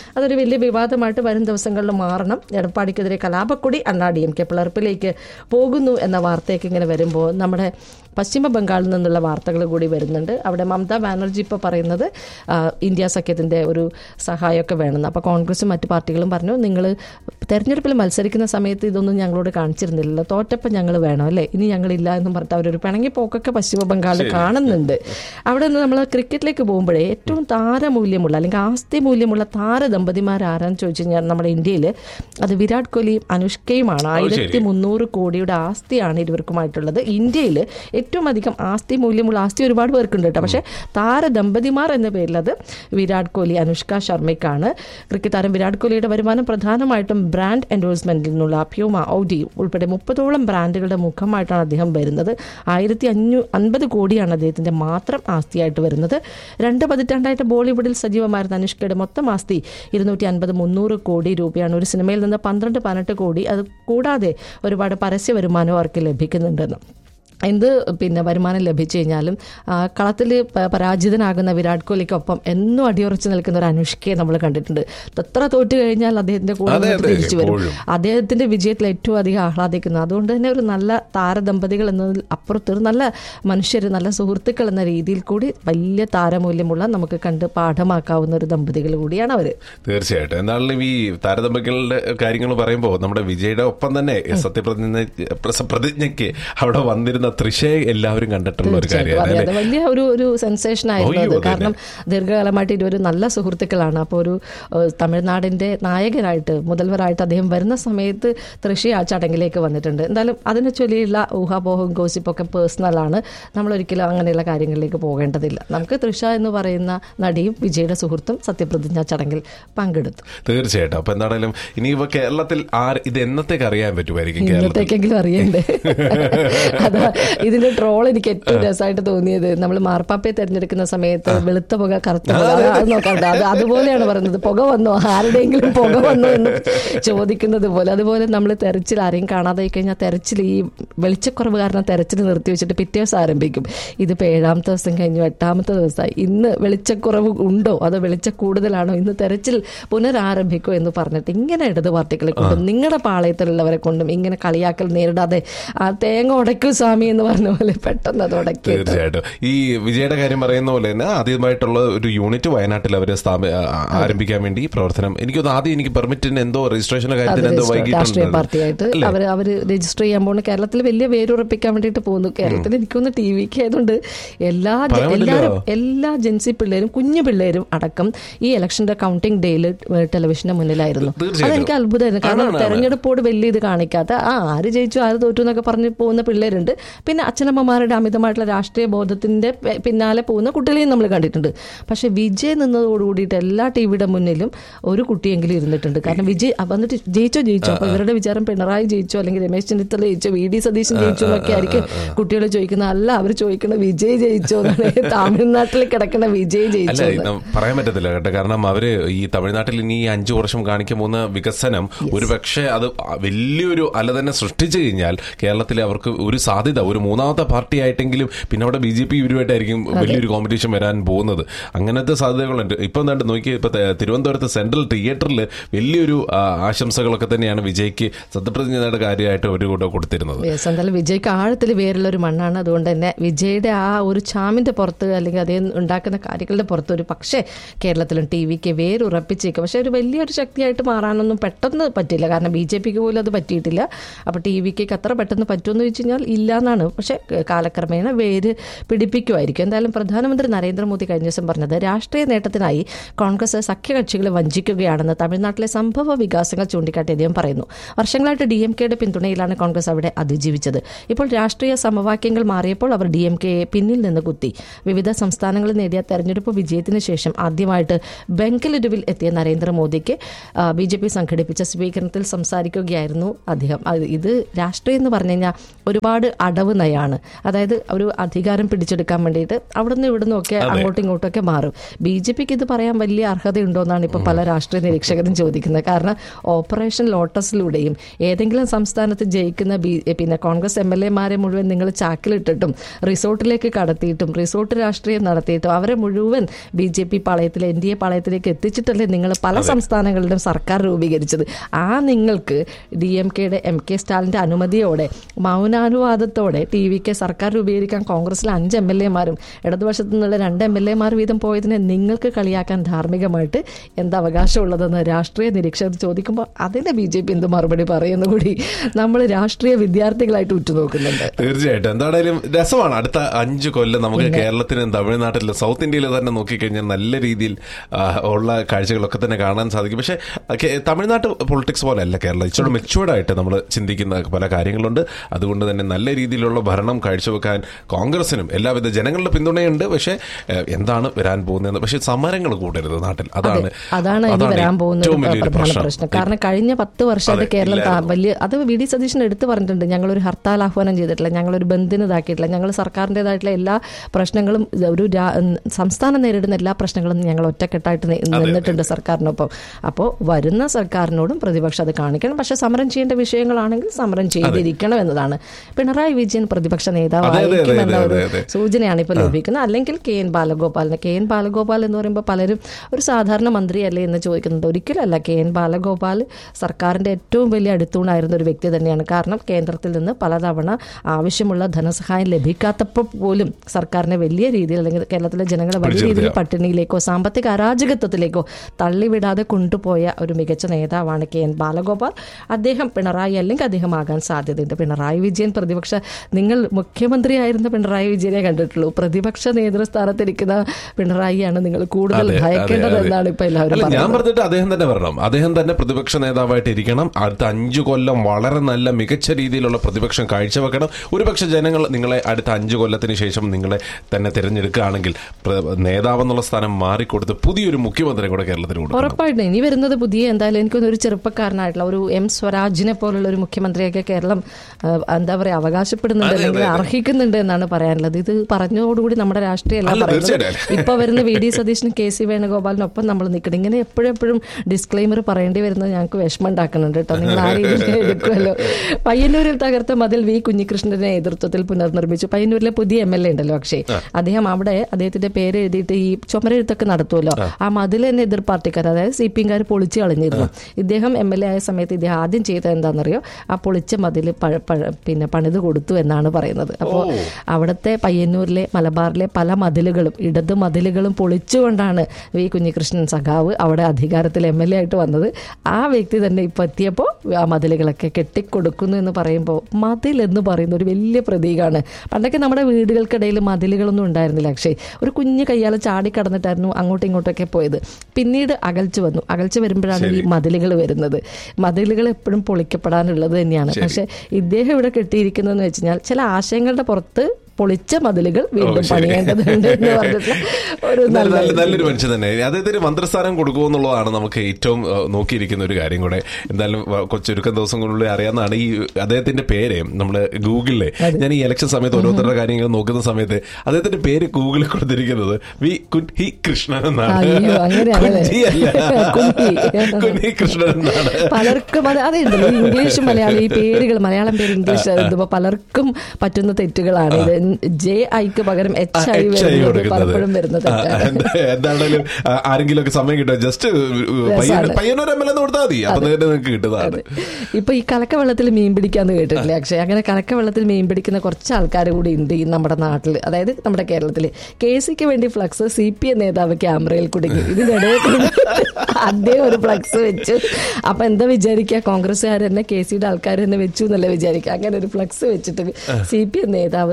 അതൊരു വലിയ വിവാദമായിട്ട് വരും ദിവസങ്ങളിൽ മാറണം എടപ്പാടിക്കെതിരെ കലാപക്കൊടി അണ്ണാ ഡി എം കെ പിളർപ്പിലേക്ക് പോകുന്നു എന്ന വാർത്തയൊക്കെ ഇങ്ങനെ വരുമ്പോൾ നമ്മുടെ പശ്ചിമ ബംഗാളിൽ നിന്നുള്ള വാർത്തകൾ കൂടി വരുന്നുണ്ട് അവിടെ മമതാ ബാനർജി ഇപ്പോൾ പറയുന്നത് ആ, ഇന്ത്യ സഖ്യത്തിൻ്റെ ഒരു സഹായമൊക്കെ വേണമെന്ന് അപ്പോൾ കോൺഗ്രസും മറ്റു പാർട്ടികളും പറഞ്ഞു നിങ്ങൾ തെരഞ്ഞെടുപ്പിൽ മത്സരിക്കുന്ന സമയത്ത് ഇതൊന്നും ഞങ്ങളോട് കാണിച്ചിരുന്നില്ലല്ലോ തോറ്റപ്പം ഞങ്ങൾ വേണം അല്ലേ ഇനി ഞങ്ങളില്ല എന്നും പറഞ്ഞിട്ട് അവരൊരു പിണങ്ങി പോക്കൊക്കെ പശ്ചിമ ബംഗാളിൽ കാണുന്നുണ്ട് അവിടെ നിന്ന് നമ്മൾ ക്രിക്കറ്റിലേക്ക് പോകുമ്പോഴേ ഏറ്റവും താരമൂല്യമുള്ള അല്ലെങ്കിൽ ആസ്തി മൂല്യമുള്ള താരദമ്പതിമാർ ആരാന്ന് ചോദിച്ചു കഴിഞ്ഞാൽ നമ്മുടെ ഇന്ത്യയിൽ അത് വിരാട് കോഹ്ലിയും അനുഷ്കയുമാണ് ആയിരത്തി മുന്നൂറ് കോടിയുടെ ആസ്തിയാണ് ഇരുവർക്കുമായിട്ടുള്ളത് ഇന്ത്യയിൽ ഏറ്റവും അധികം ആസ്തി മൂല്യമുള്ള ആസ്തി ഒരുപാട് പേർക്കുണ്ട് കേട്ടോ പക്ഷേ താരദമ്പതിമാർ എന്ന പേരിൽ അത് വിരാട് കോഹ്ലി അനുഷ്ക ശർമ്മയ്ക്കാണ് ക്രിക്കറ്റ് താരം വിരാട് കോഹ്ലിയുടെ വരുമാനം പ്രധാനമായിട്ടും ബ്രാൻഡ് എൻഡോഴ്സ്മെന്റിൽ നിന്നുള്ള പ്യൂമ ഔഡി ഉൾപ്പെടെ മുപ്പതോളം ബ്രാൻഡുകളുടെ മുഖമായിട്ടാണ് അദ്ദേഹം വരുന്നത് ആയിരത്തി അഞ്ഞൂ അൻപത് കോടിയാണ് അദ്ദേഹത്തിന്റെ മാത്രം ആസ്തിയായിട്ട് വരുന്നത് രണ്ട് പതിറ്റാണ്ടായിട്ട് ബോളിവുഡിൽ സജീവമായിരുന്ന അനുഷ്കയുടെ മൊത്തം ആസ്തി ഇരുന്നൂറ്റി അൻപത് മുന്നൂറ് കോടി രൂപയാണ് ഒരു സിനിമയിൽ നിന്ന് പന്ത്രണ്ട് പതിനെട്ട് കോടി അത് കൂടാതെ ഒരുപാട് പരസ്യ വരുമാനവും അവർക്ക് ലഭിക്കുന്നുണ്ടെന്ന് എന്ത് പിന്നെ വരുമാനം ലഭിച്ചു കഴിഞ്ഞാലും കളത്തിൽ പരാജിതനാകുന്ന വിരാട് കോഹ്ലിക്കൊപ്പം എന്നും അടിയുറച്ച് നിൽക്കുന്ന ഒരു അനുഷ്കയെ നമ്മൾ കണ്ടിട്ടുണ്ട് എത്ര തോറ്റു കഴിഞ്ഞാൽ അദ്ദേഹത്തിന്റെ കൂടെ അതെ, നിന്നിട്ട് അതെ, തിരിച്ചു വരും എപ്പോഴും. അദ്ദേഹത്തിന്റെ വിജയത്തിൽ ഏറ്റവും അധികം ആഹ്ലാദിക്കുന്നത് അതുകൊണ്ട് തന്നെ ഒരു നല്ല താരദമ്പതികൾ എന്നതിൽ അപ്പുറത്ത് ഒരു നല്ല മനുഷ്യർ നല്ല സുഹൃത്തുക്കൾ എന്ന രീതിയിൽ കൂടി വലിയ താരമൂല്യമുള്ള നമുക്ക് കണ്ട് പാഠമാക്കാവുന്ന ഒരു ദമ്പതികൾ കൂടിയാണ് അവര് തീർച്ചയായിട്ടും എന്നാലും ഈ താരതമ്യങ്ങളുടെ കാര്യങ്ങൾ പറയുമ്പോൾ നമ്മുടെ വിജയുടെ ഒപ്പം തന്നെ സത്യപ്രതിജ്ഞ പ്രസ- പ്രതിജ്ഞയ്ക്ക് അവിടെ വന്നിരുന്ന തൃശയെ എല്ലാവരും കണ്ടിട്ടുള്ള ഒരു തീർച്ചയായിട്ടും കാര്യമാണ് അതെ അല്ലേ അതെ വലിയ ഒരു ഒരു സെൻസേഷൻ ആയിരുന്നു അയ്യോ, അത് അതെ, കാരണം ദീർഘകാലമായിട്ട് ഇരുവരും നല്ല സുഹൃത്തുക്കളാണ് അപ്പോൾ ഒരു ഏഹ്, തമിഴ്നാടിന്റെ നായകനായിട്ട് മുതൽവരായിട്ട് അദ്ദേഹം വരുന്ന സമയത്ത് തൃശി ആ ചടങ്ങിലേക്ക് വന്നിട്ടുണ്ട് എന്തായാലും അതിനെ ചൊല്ലിയുള്ള ഊഹാപോഹവും ഗോസിപ്പൊക്കെ പേഴ്സണലാണ് നമ്മൾ ഒരിക്കലും അങ്ങനെയുള്ള കാര്യങ്ങളിലേക്ക് പോകേണ്ടതില്ല നമുക്ക് തൃഷ എന്ന് പറയുന്ന നടിയും വിജയുടെ സുഹൃത്തും സത്യപ്രതിജ്ഞാ ചടങ്ങിൽ പങ്കെടുത്തു തീർച്ചയായിട്ടും അപ്പൊ എന്താണെങ്കിലും ഇനിയിപ്പോ കേരളത്തിൽ ആര് ഇത് എന്നത്തേക്ക് അറിയാൻ പറ്റുമായിരിക്കും കേരളത്തിൽ ഇന്നത്തേക്കെങ്കിലും അറിയണ്ടേ അതാ ഇതിന്റെ ട്രോൾ എനിക്ക് ഏറ്റവും രസമായിട്ട് തോന്നിയത് നമ്മൾ മാർപ്പാപ്പയെ തെരഞ്ഞെടുക്കുന്ന സമയത്ത് വെളുത്ത പുക കറുത്ത പുക അത് അത് നോക്കാറുണ്ട് അത് അതുപോലെയാണ് പറയുന്നത് പുക വന്നോ ആരുടെയെങ്കിലും പുക വന്നോ എന്ന് ചോദിക്കുന്നത് പോലെ അതുപോലെ നമ്മൾ തെരച്ചിൽ ആരെയും കാണാതെ കഴിഞ്ഞാൽ തെരച്ചിൽ ഈ വെളിച്ചക്കുറവ് കാരണം തെരച്ചിൽ നിർത്തി വെച്ചിട്ട് പിറ്റേ ദിവസം ആരംഭിക്കും ഇതിപ്പോൾ ഏഴാമത്തെ ദിവസം കഴിഞ്ഞു എട്ടാമത്തെ ദിവസമായി ഇന്ന് വെളിച്ചക്കുറവ് ഉണ്ടോ അതോ വെളിച്ച കൂടുതലാണോ ഇന്ന് തെരച്ചിൽ പുനരാരംഭിക്കോ എന്ന് പറഞ്ഞിട്ട് ഇങ്ങനെ ഇടത് പാർട്ടികളെ കൊണ്ടും നിങ്ങളുടെ പാളയത്തിലുള്ളവരെ കൊണ്ടും ഇങ്ങനെ കളിയാക്കൽ നേരിടാതെ ആ തേങ്ങ ഉടക്കൂ സ്വാമി എന്ന് പറഞ്ഞ പോലെ പെട്ടെന്ന് അത് ഉടക്കി തീർച്ചയായിട്ടും ഈ വിജയുടെ കാര്യം പറയുന്ന പോലെ തന്നെ ആദ്യമായിട്ടുള്ള ഒരു യൂണിറ്റ് വയനാട്ടിൽ അവർ സ്ഥാപ ആ- ആരംഭിക്കാൻ വേണ്ടി പ്രവർത്തനം എനിക്കൊന്ന് ആദ്യം എനിക്ക് പെർമിറ്റിന് എന്തോ രജിസ്ട്രേഷന്റെ കാര്യത്തിന് എന്തോ രാഷ്ട്രീയ വൈകിട്ടുണ്ട് പാർട്ടിയായിട്ട് അവർ അവർ രജിസ്റ്റർ ചെയ്യാൻ പോകുന്ന കേരളത്തിൽ വലിയ വേരുറപ്പിക്കാൻ വേണ്ടിയിട്ട് പോകുന്നു കേരളത്തിൽ എനിക്കൊന്ന് ടി വിക്ക് ആയതുകൊണ്ട് എല്ലാ ജ- പറയാൻ പറ്റില്ല. എല്ലാവരും എല്ലാ ജൻസി പിള്ളേരും കുഞ്ഞു പിള്ളേരും അടക്കം ഈ ഇലക്ഷന്റെ കൗണ്ടിംഗ് ഡേയിൽ ടെലിവിഷന്റെ മുന്നിലായിരുന്നു തീർച്ചയായിട്ടും. അതെനിക്ക് അത്ഭുതമായിരുന്നു കാരണം ആണ്, ആണ്. തെരഞ്ഞെടുപ്പോട് വലിയ ഇത് കാണിക്കാത്ത ആ ആര് ജയിച്ചു ആര് തോറ്റു എന്നൊക്കെ പറഞ്ഞ് പോകുന്ന പിള്ളേരുണ്ട് പിന്നെ അച്ഛനമ്മമാരുടെ അമിതമായിട്ടുള്ള രാഷ്ട്രീയ ബോധത്തിന്റെ പെ- പിന്നാലെ പോകുന്ന കുട്ടികളെയും നമ്മൾ കണ്ടിട്ടുണ്ട് പക്ഷെ വിജയ് നിന്നതോടുകൂടിയിട്ട് എല്ലാ ടി വിയുടെ മുന്നിലും ഒരു കുട്ടിയെങ്കിലും ഇരുന്നിട്ടുണ്ട് കാരണം വിജയ് അപ്പൊ എന്നിട്ട് ജയിച്ചോ ജയിച്ചോ അപ്പൊ ഇവരുടെ വിചാരം പിണറായി ജയിച്ചോ അല്ലെങ്കിൽ രമേശ് ചെന്നിത്തല ജയിച്ചോ വി ഡി സതീശൻ ജയിച്ചോ എന്നൊക്കെ ആയിരിക്കും കുട്ടികൾ ചോദിക്കുന്നത് അല്ല അവർ ചോദിക്കുന്നത് വിജയ് ജയിച്ചോ എന്നാണ് തമിഴ്നാട്ടിൽ കിടക്കുന്ന വിജയ് അല്ല ജയിച്ചോ ഇത് പറയാൻ പറ്റത്തില്ല കേട്ടോ കാരണം അവര് ഈ തമിഴ്നാട്ടിൽ ഇനി ഈ അഞ്ചു വർഷം കാണിക്കാൻ പോകുന്ന വികസനം ഒരു പക്ഷേ അത് വലിയൊരു അല തന്നെ സൃഷ്ടിച്ചു കഴിഞ്ഞാൽ കേരളത്തിലെ അവർക്ക് ഒരു സാധ്യത ഒരു മൂന്നാമത്തെ പാർട്ടി ആയിട്ടെങ്കിലും പിന്നെ അവിടെ ബി ജെ പി ഇവരുമായിട്ടായിരിക്കും വലിയൊരു കോമ്പറ്റീഷൻ വരാൻ പോകുന്നത് അങ്ങനത്തെ സാധ്യതകളുണ്ട് ഇപ്പൊ എന്താണ്ട് നോക്കി ഇപ്പൊ തെ- തിരുവനന്തപുരത്ത് സെൻട്രൽ തിയേറ്ററിൽ വലിയൊരു ആ, ആശംസകളൊക്കെ തന്നെയാണ് വിജയ്ക്ക് സത്യപ്രതിജ്ഞയുടെ കാര്യമായിട്ട് ഒരു കൂടെ കൊടുത്തിരുന്നത് യെസ് എന്തായാലും വിജയ്ക്ക് ആഴത്തിൽ വേരുള്ള ഒരു മണ്ണാണ് അതുകൊണ്ട് തന്നെ വിജയുടെ ആ ഒരു ചാമിന്റെ പുറത്ത് അല്ലെങ്കിൽ അതേ ഉണ്ടാക്കുന്ന കാര്യങ്ങളുടെ പുറത്ത് ഒരു പക്ഷേ കേരളത്തിലും ടി വിക്ക് വേരുറപ്പിച്ചേക്കും പക്ഷേ ഒരു വലിയൊരു ശക്തിയായിട്ട് മാറാനൊന്നും പെട്ടെന്ന് പറ്റില്ല കാരണം ബി ജെ പിക്ക് പോലും അത് പറ്റിയിട്ടില്ല അപ്പോൾ ടി വിക്ക് അത്ര പെട്ടെന്ന് പറ്റുമെന്ന് ചോദിച്ചു കഴിഞ്ഞാൽ ഇല്ല എന്നാണ് പക്ഷേ കാലക്രമേണ വേര് പിടിപ്പിക്കുമായിരിക്കും എന്തായാലും പ്രധാനമന്ത്രി നരേന്ദ്രമോദി കഴിഞ്ഞ ദിവസം പറഞ്ഞത് രാഷ്ട്രീയ നേട്ടത്തിനായി കോൺഗ്രസ് സഖ്യകക്ഷികളെ വഞ്ചിക്കുകയാണെന്ന് തമിഴ്നാട്ടിലെ സംഭവ വികാസങ്ങൾ ചൂണ്ടിക്കാട്ടി അദ്ദേഹം പറയുന്നു വർഷങ്ങളായിട്ട് ഡി എം കെയുടെ പിന്തുണയിലാണ് കോൺഗ്രസ് അവിടെ അതിജീവിച്ചത് ഇപ്പോൾ രാഷ്ട്രീയ സമവാക്യങ്ങൾ മാറിയപ്പോൾ അവർ ഡി എം കെയെ പിന്നിൽ നിന്ന് കുത്തി വിവിധ സംസ്ഥാനങ്ങളിൽ നേടിയ തെരഞ്ഞെടുപ്പ് വിജയത്തിന് ശേഷം ആദ്യമായിട്ട് ബംഗലൂരുവിൽ എത്തിയ നരേന്ദ്രമോദിക്ക് ബി ജെ പി സംഘടിപ്പിച്ച സ്വീകരണത്തിൽ സംസാരിക്കുകയായിരുന്നു അദ്ദേഹം അത് ഇത് രാഷ്ട്രീയം എന്ന് പറഞ്ഞു കഴിഞ്ഞാൽ ഒരുപാട് അടവ് വിടവ് നയാണ് അതായത് ഒരു അധികാരം പിടിച്ചെടുക്കാൻ വേണ്ടിയിട്ട് അവിടുന്ന് ഇവിടുന്ന് ഒക്കെ അങ്ങോട്ടും ഇങ്ങോട്ടും ഒക്കെ മാറും ബി ജെ പിക്ക് ഇത് പറയാൻ വലിയ അർഹതയുണ്ടോ എന്നാണ് ഇപ്പൊ പല രാഷ്ട്രീയ നിരീക്ഷകരും ചോദിക്കുന്നത് കാരണം ഓപ്പറേഷൻ ലോട്ടസിലൂടെയും ഏതെങ്കിലും സംസ്ഥാനത്ത് ജയിക്കുന്ന ബി പിന്നെ കോൺഗ്രസ് എം എൽ എമാരെ മുഴുവൻ നിങ്ങൾ ചാക്കിലിട്ടിട്ടും റിസോർട്ടിലേക്ക് കടത്തിയിട്ടും റിസോർട്ട് രാഷ്ട്രീയം നടത്തിയിട്ടും അവരെ മുഴുവൻ ബി ജെ പി പാളയത്തിൽ എൻ ഡി എ പാളയത്തിലേക്ക് എത്തിച്ചിട്ടല്ലേ നിങ്ങൾ പല സംസ്ഥാനങ്ങളിലും സർക്കാർ രൂപീകരിച്ചത് ആ നിങ്ങൾക്ക് ഡി എം കെയുടെ എം കെ സ്റ്റാലിന്റെ അനുമതിയോടെ മൗനാനുവാദത്തോടെ ടി വിക്ക് സർക്കാർ രൂപീകരിക്കാൻ കോൺഗ്രസിലെ അഞ്ച് എം എൽ എമാരും ഇടതുപക്ഷത്തു നിന്നുള്ള രണ്ട് എം എൽ എമാർ വീതം പോയതിനെ നിങ്ങൾക്ക് കളിയാക്കാൻ ധാർമ്മികമായിട്ട് എന്താ അവകാശമുള്ളതെന്ന് രാഷ്ട്രീയ നിരീക്ഷകർ ചോദിക്കുമ്പോൾ അതിന് ബി ജെ പി എന്ത് മറുപടി പറയുന്നു കൂടി നമ്മൾ രാഷ്ട്രീയ വിദ്യാർത്ഥികളായിട്ട് ഉറ്റുനോക്കുന്നുണ്ട് തീർച്ചയായിട്ടും എന്താണേലും രസമാണ് അടുത്ത അഞ്ചു കൊല്ലം നമുക്ക് കേരളത്തിനും തമിഴ്നാട്ടിലും സൗത്ത് ഇന്ത്യയിൽ തന്നെ നോക്കിക്കഴിഞ്ഞാൽ നല്ല രീതിയിൽ ആ, ഉള്ള കാഴ്ചകളൊക്കെ തന്നെ കാണാൻ സാധിക്കും പക്ഷേ കേ- തമിഴ്നാട്ട് പൊളിറ്റിക്സ് പോലെ അല്ല കേരളം ഇച്ചിരി മെച്ചുവേർഡ് ആയിട്ട് നമ്മൾ ചിന്തിക്കുന്ന പല കാര്യങ്ങളുണ്ട് അതുകൊണ്ട് തന്നെ നല്ല രീതിയിലുള്ള ഭരണം കാഴ്ചവെക്കാൻ കോൺഗ്രസിനും എല്ലാവിധ ജനങ്ങളുടെ പിന്തുണയുണ്ട് പക്ഷേ ഏഹ്, എന്താണ് വരാൻ പോകുന്നത് പക്ഷേ സമരങ്ങൾ കൂടരുത് നാട്ടിൽ അതാണ് അതാണ് ഇനി വരാൻ പോകുന്ന ഏറ്റവും ഒരു വലിയൊരു പ്രധാന പ്രശ്നം പ്രശ്നം കാരണം കഴിഞ്ഞ പത്ത് വർഷമായിട്ട് അതെ, കേരളം താ- ഇല്ലായിരുന്നു. വലിയ അത് വി ഡി സതീശൻ എടുത്തു പറഞ്ഞിട്ടുണ്ട് ഞങ്ങളൊരു ഹർത്താൽ ആഹ്വാനം ചെയ്തിട്ടില്ല ഞങ്ങളൊരു ബന്ദിന് ഇതാക്കിയിട്ടില്ല ഞങ്ങൾ സർക്കാരിൻ്റെതായിട്ടുള്ള എല്ലാ പ്രശ്നങ്ങളും ഒരു രാ- സംസ്ഥാനം നേരിടുന്ന എല്ലാ പ്രശ്നങ്ങളും ഞങ്ങൾ ഒറ്റക്കെട്ടായിട്ട് നി- നിന്നിട്ടുണ്ട് സർക്കാരിനൊപ്പം അപ്പോൾ വരുന്ന സർക്കാരിനോടും പ്രതിപക്ഷം അത് കാണിക്കണം പക്ഷെ സമരം ചെയ്യേണ്ട വിഷയങ്ങളാണെങ്കിൽ സമരം ചെയ്തിരിക്കണം എന്നതാണ് പിണറായി വിജയൻ പ്രതിപക്ഷ അതെ, അതെ, നേതാവായിരിക്കും എന്ന അതെ, ഒരു അതെ. സൂചനയാണ് ഇപ്പോൾ ലഭിക്കുന്നത് അല്ലെങ്കിൽ കെ എൻ ബാലഗോപാലിന് കെ എൻ ബാലഗോപാൽ എന്ന് പറയുമ്പോൾ പലരും ഒരു സാധാരണ മന്ത്രിയല്ലേ എന്ന് ചോദിക്കുന്നുണ്ട് ഒരിക്കലല്ല കെ എൻ ബാലഗോപാൽ സർക്കാരിന്റെ ഏറ്റവും വലിയ അടുത്തൂണായിരുന്ന ഒരു വ്യക്തി തന്നെയാണ് കാരണം കേന്ദ്രത്തിൽ നിന്ന് പലതവണ ആവശ്യമുള്ള ധനസഹായം ലഭിക്കാത്തപ്പോൾ പോലും സർക്കാരിനെ വലിയ രീതിയിൽ അല്ലെങ്കിൽ കേരളത്തിലെ ജനങ്ങളെ വലിയ രീതിയിൽ പട്ടിണിയിലേക്കോ സാമ്പത്തിക അരാജകത്വത്തിലേക്കോ തള്ളിവിടാതെ കൊണ്ടുപോയ ഒരു മികച്ച നേതാവാണ് കെ എൻ ബാലഗോപാൽ അദ്ദേഹം പിണറായി അല്ലെങ്കിൽ അദ്ദേഹം ആകാൻ സാധ്യതയുണ്ട് പിണറായി വിജയൻ പ്രതിപക്ഷ നിങ്ങൾ മുഖ്യമന്ത്രിയായിരുന്ന പിണറായി വിജയനെ കണ്ടിട്ടുള്ളൂ പ്രതിപക്ഷ നേതൃസ്ഥാനത്തിരിക്കുന്ന പിണറായിയാണ് നിങ്ങൾ കൂടുതൽ അതെ, ഭയക്കേണ്ടത് അതെ, അതെ. എന്നാണ് ഇപ്പൊ എല്ലാവരും അല്ല ഞാൻ പറയുന്നത് പറഞ്ഞിട്ട് അദ്ദേഹം തന്നെ വരണം അദ്ദേഹം തന്നെ പ്രതിപക്ഷ നേതാവായിട്ട് ഇരിക്കണം അടുത്ത അഞ്ചു കൊല്ലം വളരെ നല്ല മികച്ച രീതിയിലുള്ള പ്രതിപക്ഷം കാഴ്ചവെക്കണം ഒരുപക്ഷെ ജനങ്ങൾ നിങ്ങളെ അടുത്ത അഞ്ചു കൊല്ലത്തിന് ശേഷം നിങ്ങളെ തന്നെ തിരഞ്ഞെടുക്കുകയാണെങ്കിൽ പ്ര- നേതാവെന്നുള്ള സ്ഥാനം മാറിക്കൊടുത്ത് പുതിയൊരു മുഖ്യമന്ത്രി കൂടെ കേരളത്തിന് കൊടുക്കണം ഉറപ്പായിട്ടും ഇനി വരുന്നത് പുതിയ എന്തായാലും എനിക്കൊന്ന് ഒരു ചെറുപ്പക്കാരനായിട്ടുള്ള ഒരു എം സ്വരാജിനെ പോലുള്ള ഒരു മുഖ്യമന്ത്രിയൊക്കെ കേരളം ആ, എന്താ പറയാ അവകാശപ്പെടുന്നുണ്ട് അല്ലെങ്കിൽ അർഹിക്കുന്നുണ്ട് എന്നാണ് പറയാനുള്ളത് ഇത് പറഞ്ഞതോടുകൂടി നമ്മുടെ രാഷ്ട്രീയം എല്ലാം അല്ല, പറയുന്നത് തീർച്ചയായിട്ടും. ഇപ്പൊ വരുന്ന വി ഡി സതീശനും കെ സി വേണുഗോപാലിനൊപ്പം നമ്മൾ നിൽക്കണം ഇങ്ങനെ എപ്പോഴെപ്പോഴും ഡിസ്ക്ലൈമർ പറയേണ്ടി വരുന്നത് ഞങ്ങൾക്ക് വിഷമം ഉണ്ടാക്കുന്നുണ്ട് കേട്ടോ നിങ്ങൾ ആ രീതിയിൽ എടുക്കുമല്ലോ പയ്യന്നൂരിൽ തകർത്ത മതിൽ വി കുഞ്ഞികൃഷ്ണന്റെ നേതൃത്വത്തിൽ പുനർനിർമ്മിച്ചു പയ്യന്നൂരിലെ പുതിയ എം എൽ എ ഉണ്ടല്ലോ അക്ഷയ് അദ്ദേഹം അവിടെ അദ്ദേഹത്തിന്റെ പേര് എഴുതിയിട്ട് ഈ ചുമരെഴുത്തൊക്കെ നടത്തുമല്ലോ ആ മതിൽ തന്നെ എതിർ പാർട്ടിക്കാർ അതായത് സി പി എംകാർ പൊളിച്ചു കളഞ്ഞിരുന്നു ഇദ്ദേഹം എം എൽ എ ആയ സമയത്ത് ഇദ്ദേഹം ആദ്യം ചെയ്തത് എന്താണെന്നറിയോ ആ പൊളിച്ച മതിൽ പഴ- പഴ- പിന്നെ പണിത് കൊടുത്തു എന്നാണ് പറയുന്നത് അപ്പോൾ അവിടുത്തെ പയ്യന്നൂരിലെ മലബാറിലെ പല മതിലുകളും ഇടത് മതിലുകളും പൊളിച്ചുകൊണ്ടാണ് വി കുഞ്ഞികൃഷ്ണൻ സഖാവ് അവിടെ അധികാരത്തിൽ എം എൽ എ ആയിട്ട് വന്നത് ആ വ്യക്തി തന്നെ ഇപ്പൊ എത്തിയപ്പോൾ ആ മതിലുകളൊക്കെ കെട്ടിക്കൊടുക്കുന്നു എന്ന് പറയുമ്പോൾ മതിൽ എന്ന് പറയുന്ന ഒരു വലിയ പ്രതീകമാണ് പണ്ടൊക്കെ നമ്മുടെ വീടുകൾക്കിടയിൽ മതിലുകളൊന്നും ഉണ്ടായിരുന്നില്ല അക്ഷയ് ഒരു കുഞ്ഞു കയ്യാൽ ചാടി കടന്നിട്ടായിരുന്നു അങ്ങോട്ടും ഇങ്ങോട്ടൊക്കെ പോയത് പിന്നീട് അകൽച്ച് വന്നു അകൽച്ച് വരുമ്പോഴാണ് ഈ മതിലുകൾ വരുന്നത് മതിലുകൾ എപ്പോഴും പൊളിക്കപ്പെടാനുള്ളത് തന്നെയാണ് പക്ഷെ ഇദ്ദേഹം ഇവിടെ കെട്ടിയിരിക്കുന്നതെന്ന് വെച്ച് കഴിഞ്ഞാൽ ചില ആശയങ്ങളുടെ പുറത്ത് പൊളിച്ച മതിലുകൾ വീണ്ടും ശരി. പണിയേണ്ടതുണ്ട് എന്ന് പറഞ്ഞിട്ടുള്ള ഒരു നല്ല നല്ല നല്ല- നല്ലൊരു മനുഷ്യൻ തന്നെ അദ്ദേഹത്തിന് മന്ത്രിസ്ഥാനം കൊടുക്കുമെന്നുള്ളതാണ് നമുക്ക് ഏറ്റവും ആ, നോക്കിയിരിക്കുന്ന ഒരു കാര്യം കൂടെ എന്തായാലും വ- കൊച്ചൊരുക്കം ദിവസം കൊണ്ടുള്ളിൽ അറിയാവുന്നതാണ് ഈ അദ്ദേഹത്തിന്റെ പേര് നമ്മൾ ഗൂഗിളിലെ ഞാൻ ഈ ഇലക്ഷൻ സമയത്ത് ഓരോരുത്തരുടെ കാര്യങ്ങൾ നോക്കുന്ന സമയത്ത് അദ്ദേഹത്തിന്റെ പേര് ഗൂഗിളിൽ കൊടുത്തിരിക്കുന്നത് വി കുൻഹി കൃഷ്ണൻ എന്നാണ് അയ്യോ, അങ്ങനെയാണല്ലേ? കുഞ്ചിയല്ല. കുൻഹി. കുൻഹി കൃഷ്ണൻ എന്നാണ് പലർക്കും അത് അതുണ്ടല്ലോ ഇംഗ്ലീഷ് മലയാളം ഈ പേരുകൾ മലയാളം പേര് ഇംഗ്ലീഷ് എഴുതുമ്പോൾ പലർക്കും പറ്റുന്ന തെറ്റുകളാണ് ഇത് ജെ ഐക്ക് പകരം എച്ച് ഐ എച്ച് ഐ വരുന്നത് കൊടുക്കുന്നത് പലപ്പോഴും വരുന്നത് ആ, എന്താ- എന്താണേലും ആ, ആരെങ്കിലും ഒക്കെ സമയം കിട്ടും ജസ്റ്റ് പയ്യന്നൂർ എം എൽ എന്ന് കൊടുത്താൽ മതി അപ്പൊ തന്നെ നിങ്ങൾക്ക് കിട്ടുന്നതാണ് ഇപ്പൊ ഈ കലക്ക വെള്ളത്തിൽ മീൻ പിടിക്കാന്ന് കേട്ടിട്ടില്ലേ അക്ഷയ് അങ്ങനെ കലക്ക വെള്ളത്തിൽ മീൻ പിടിക്കുന്ന കുറച്ച് ആൾക്കാർ കൂടി ഉണ്ട് ഈ നമ്മുടെ നാട്ടിൽ അതായത് നമ്മുടെ കേരളത്തിൽ കെ സിക്ക് വേണ്ടി ഫ്ലക്സ് സി പി എം നേതാവ് ക്യാമറയിൽ കുടുങ്ങി ഇതിനിടയിൽ കൂടി അദ്ദേഹം ഒരു ഫ്ലക്സ് വെച്ചു അപ്പൊ എന്താ വിചാരിക്കുക കോൺഗ്രസ്സുകാർ തന്നെ കെ സിയുടെ ആൾക്കാർ തന്നെ വെച്ചു എന്നല്ല വിചാരിക്കുക അങ്ങനെ ഒരു ഫ്ലക്സ് വെച്ചിട്ട് സി പി എം നേതാവ് സേവ്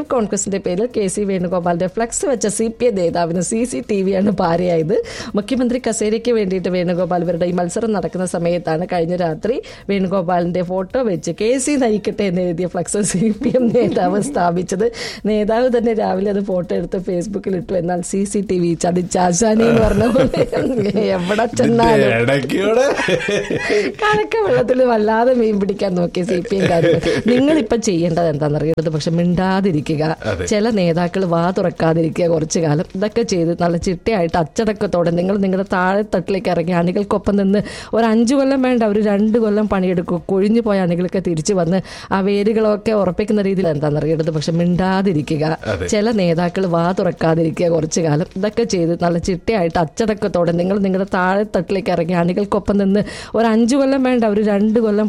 കോൺഗ്രസിന്റെ പേരിൽ കെ സി വേണുഗോപാലിന്റെ ഫ്ലക്സ് വെച്ച സി പി ഐ നേതാവിന് സി സി ടി വിയാണ് ഭാര്യയായത് മുഖ്യമന്ത്രി കസേരയ്ക്ക് വേണ്ടിയിട്ട് വേണുഗോപാൽ ഇവരുടെ ഈ മത്സരം നടക്കുന്ന സമയത്താണ് കഴിഞ്ഞ രാത്രി വേണുഗോപാലിന്റെ ഫോട്ടോ വെച്ച് കെ സി നയിക്കട്ടെ എന്ന് എഴുതിയ ഫ്ലക്സ് സി പി എം നേതാവ് സ്ഥാപിച്ചത് നേതാവ് തന്നെ രാവിലെ അത് ഫോട്ടോ എടുത്ത് ഫേസ്ബുക്കിൽ ഇട്ടു എന്നാൽ സി സി ടി വി ചതിച്ചാശാനി എന്ന് പറഞ്ഞ പോലെ എവിടെ ചെന്നാലും ഇടയ്ക്കൂടെ കണക്ക വെള്ളത്തിൽ വല്ലാതെ മീൻ പിടിക്കാൻ നോക്കി സി പി എംകാര് നിങ്ങൾ ഇപ്പൊ ചെയ്യേണ്ടത് എന്താണെന്നറിയുന്നത് പക്ഷെ മിണ്ടാതിരിക്കുക അതെ. ചില നേതാക്കൾ വാ തുറക്കാതിരിക്കുക കുറച്ചു കാലം ഇതൊക്കെ ചെയ്ത് നല്ല ചിട്ടയായിട്ട് അച്ചടക്കത്തോടെ നിങ്ങൾ നിങ്ങളുടെ താഴെ തട്ടിലേക്ക് ഇറങ്ങി അണികൾക്കൊപ്പം നിന്ന് ഒരു അഞ്ചു കൊല്ലം വേണ്ട ഒരു രണ്ട് കൊല്ലം പണിയെടുക്കും കൊഴിഞ്ഞു പോയ അണികളൊക്കെ തിരിച്ചു വന്ന് ആ വേരുകളൊക്കെ ഉറപ്പിക്കുന്ന രീതിയിൽ എന്താണെന്നറിയേണ്ടത് പക്ഷെ മിണ്ടാതിരിക്കുക അതെ. ചില നേതാക്കൾ വാ തുറക്കാതിരിക്കുക കുറച്ചു കാലം ഇതൊക്കെ ചെയ്ത് നല്ല ചിട്ടയായിട്ട് അച്ചടക്കത്തോടെ നിങ്ങൾ നിങ്ങളുടെ താഴെ തട്ടിലേക്ക് ഇറങ്ങി അണികൾക്കൊപ്പം നിന്ന് ഒരു അഞ്ചു കൊല്ലം വേണ്ട ഒരു രണ്ട് കൊല്ലം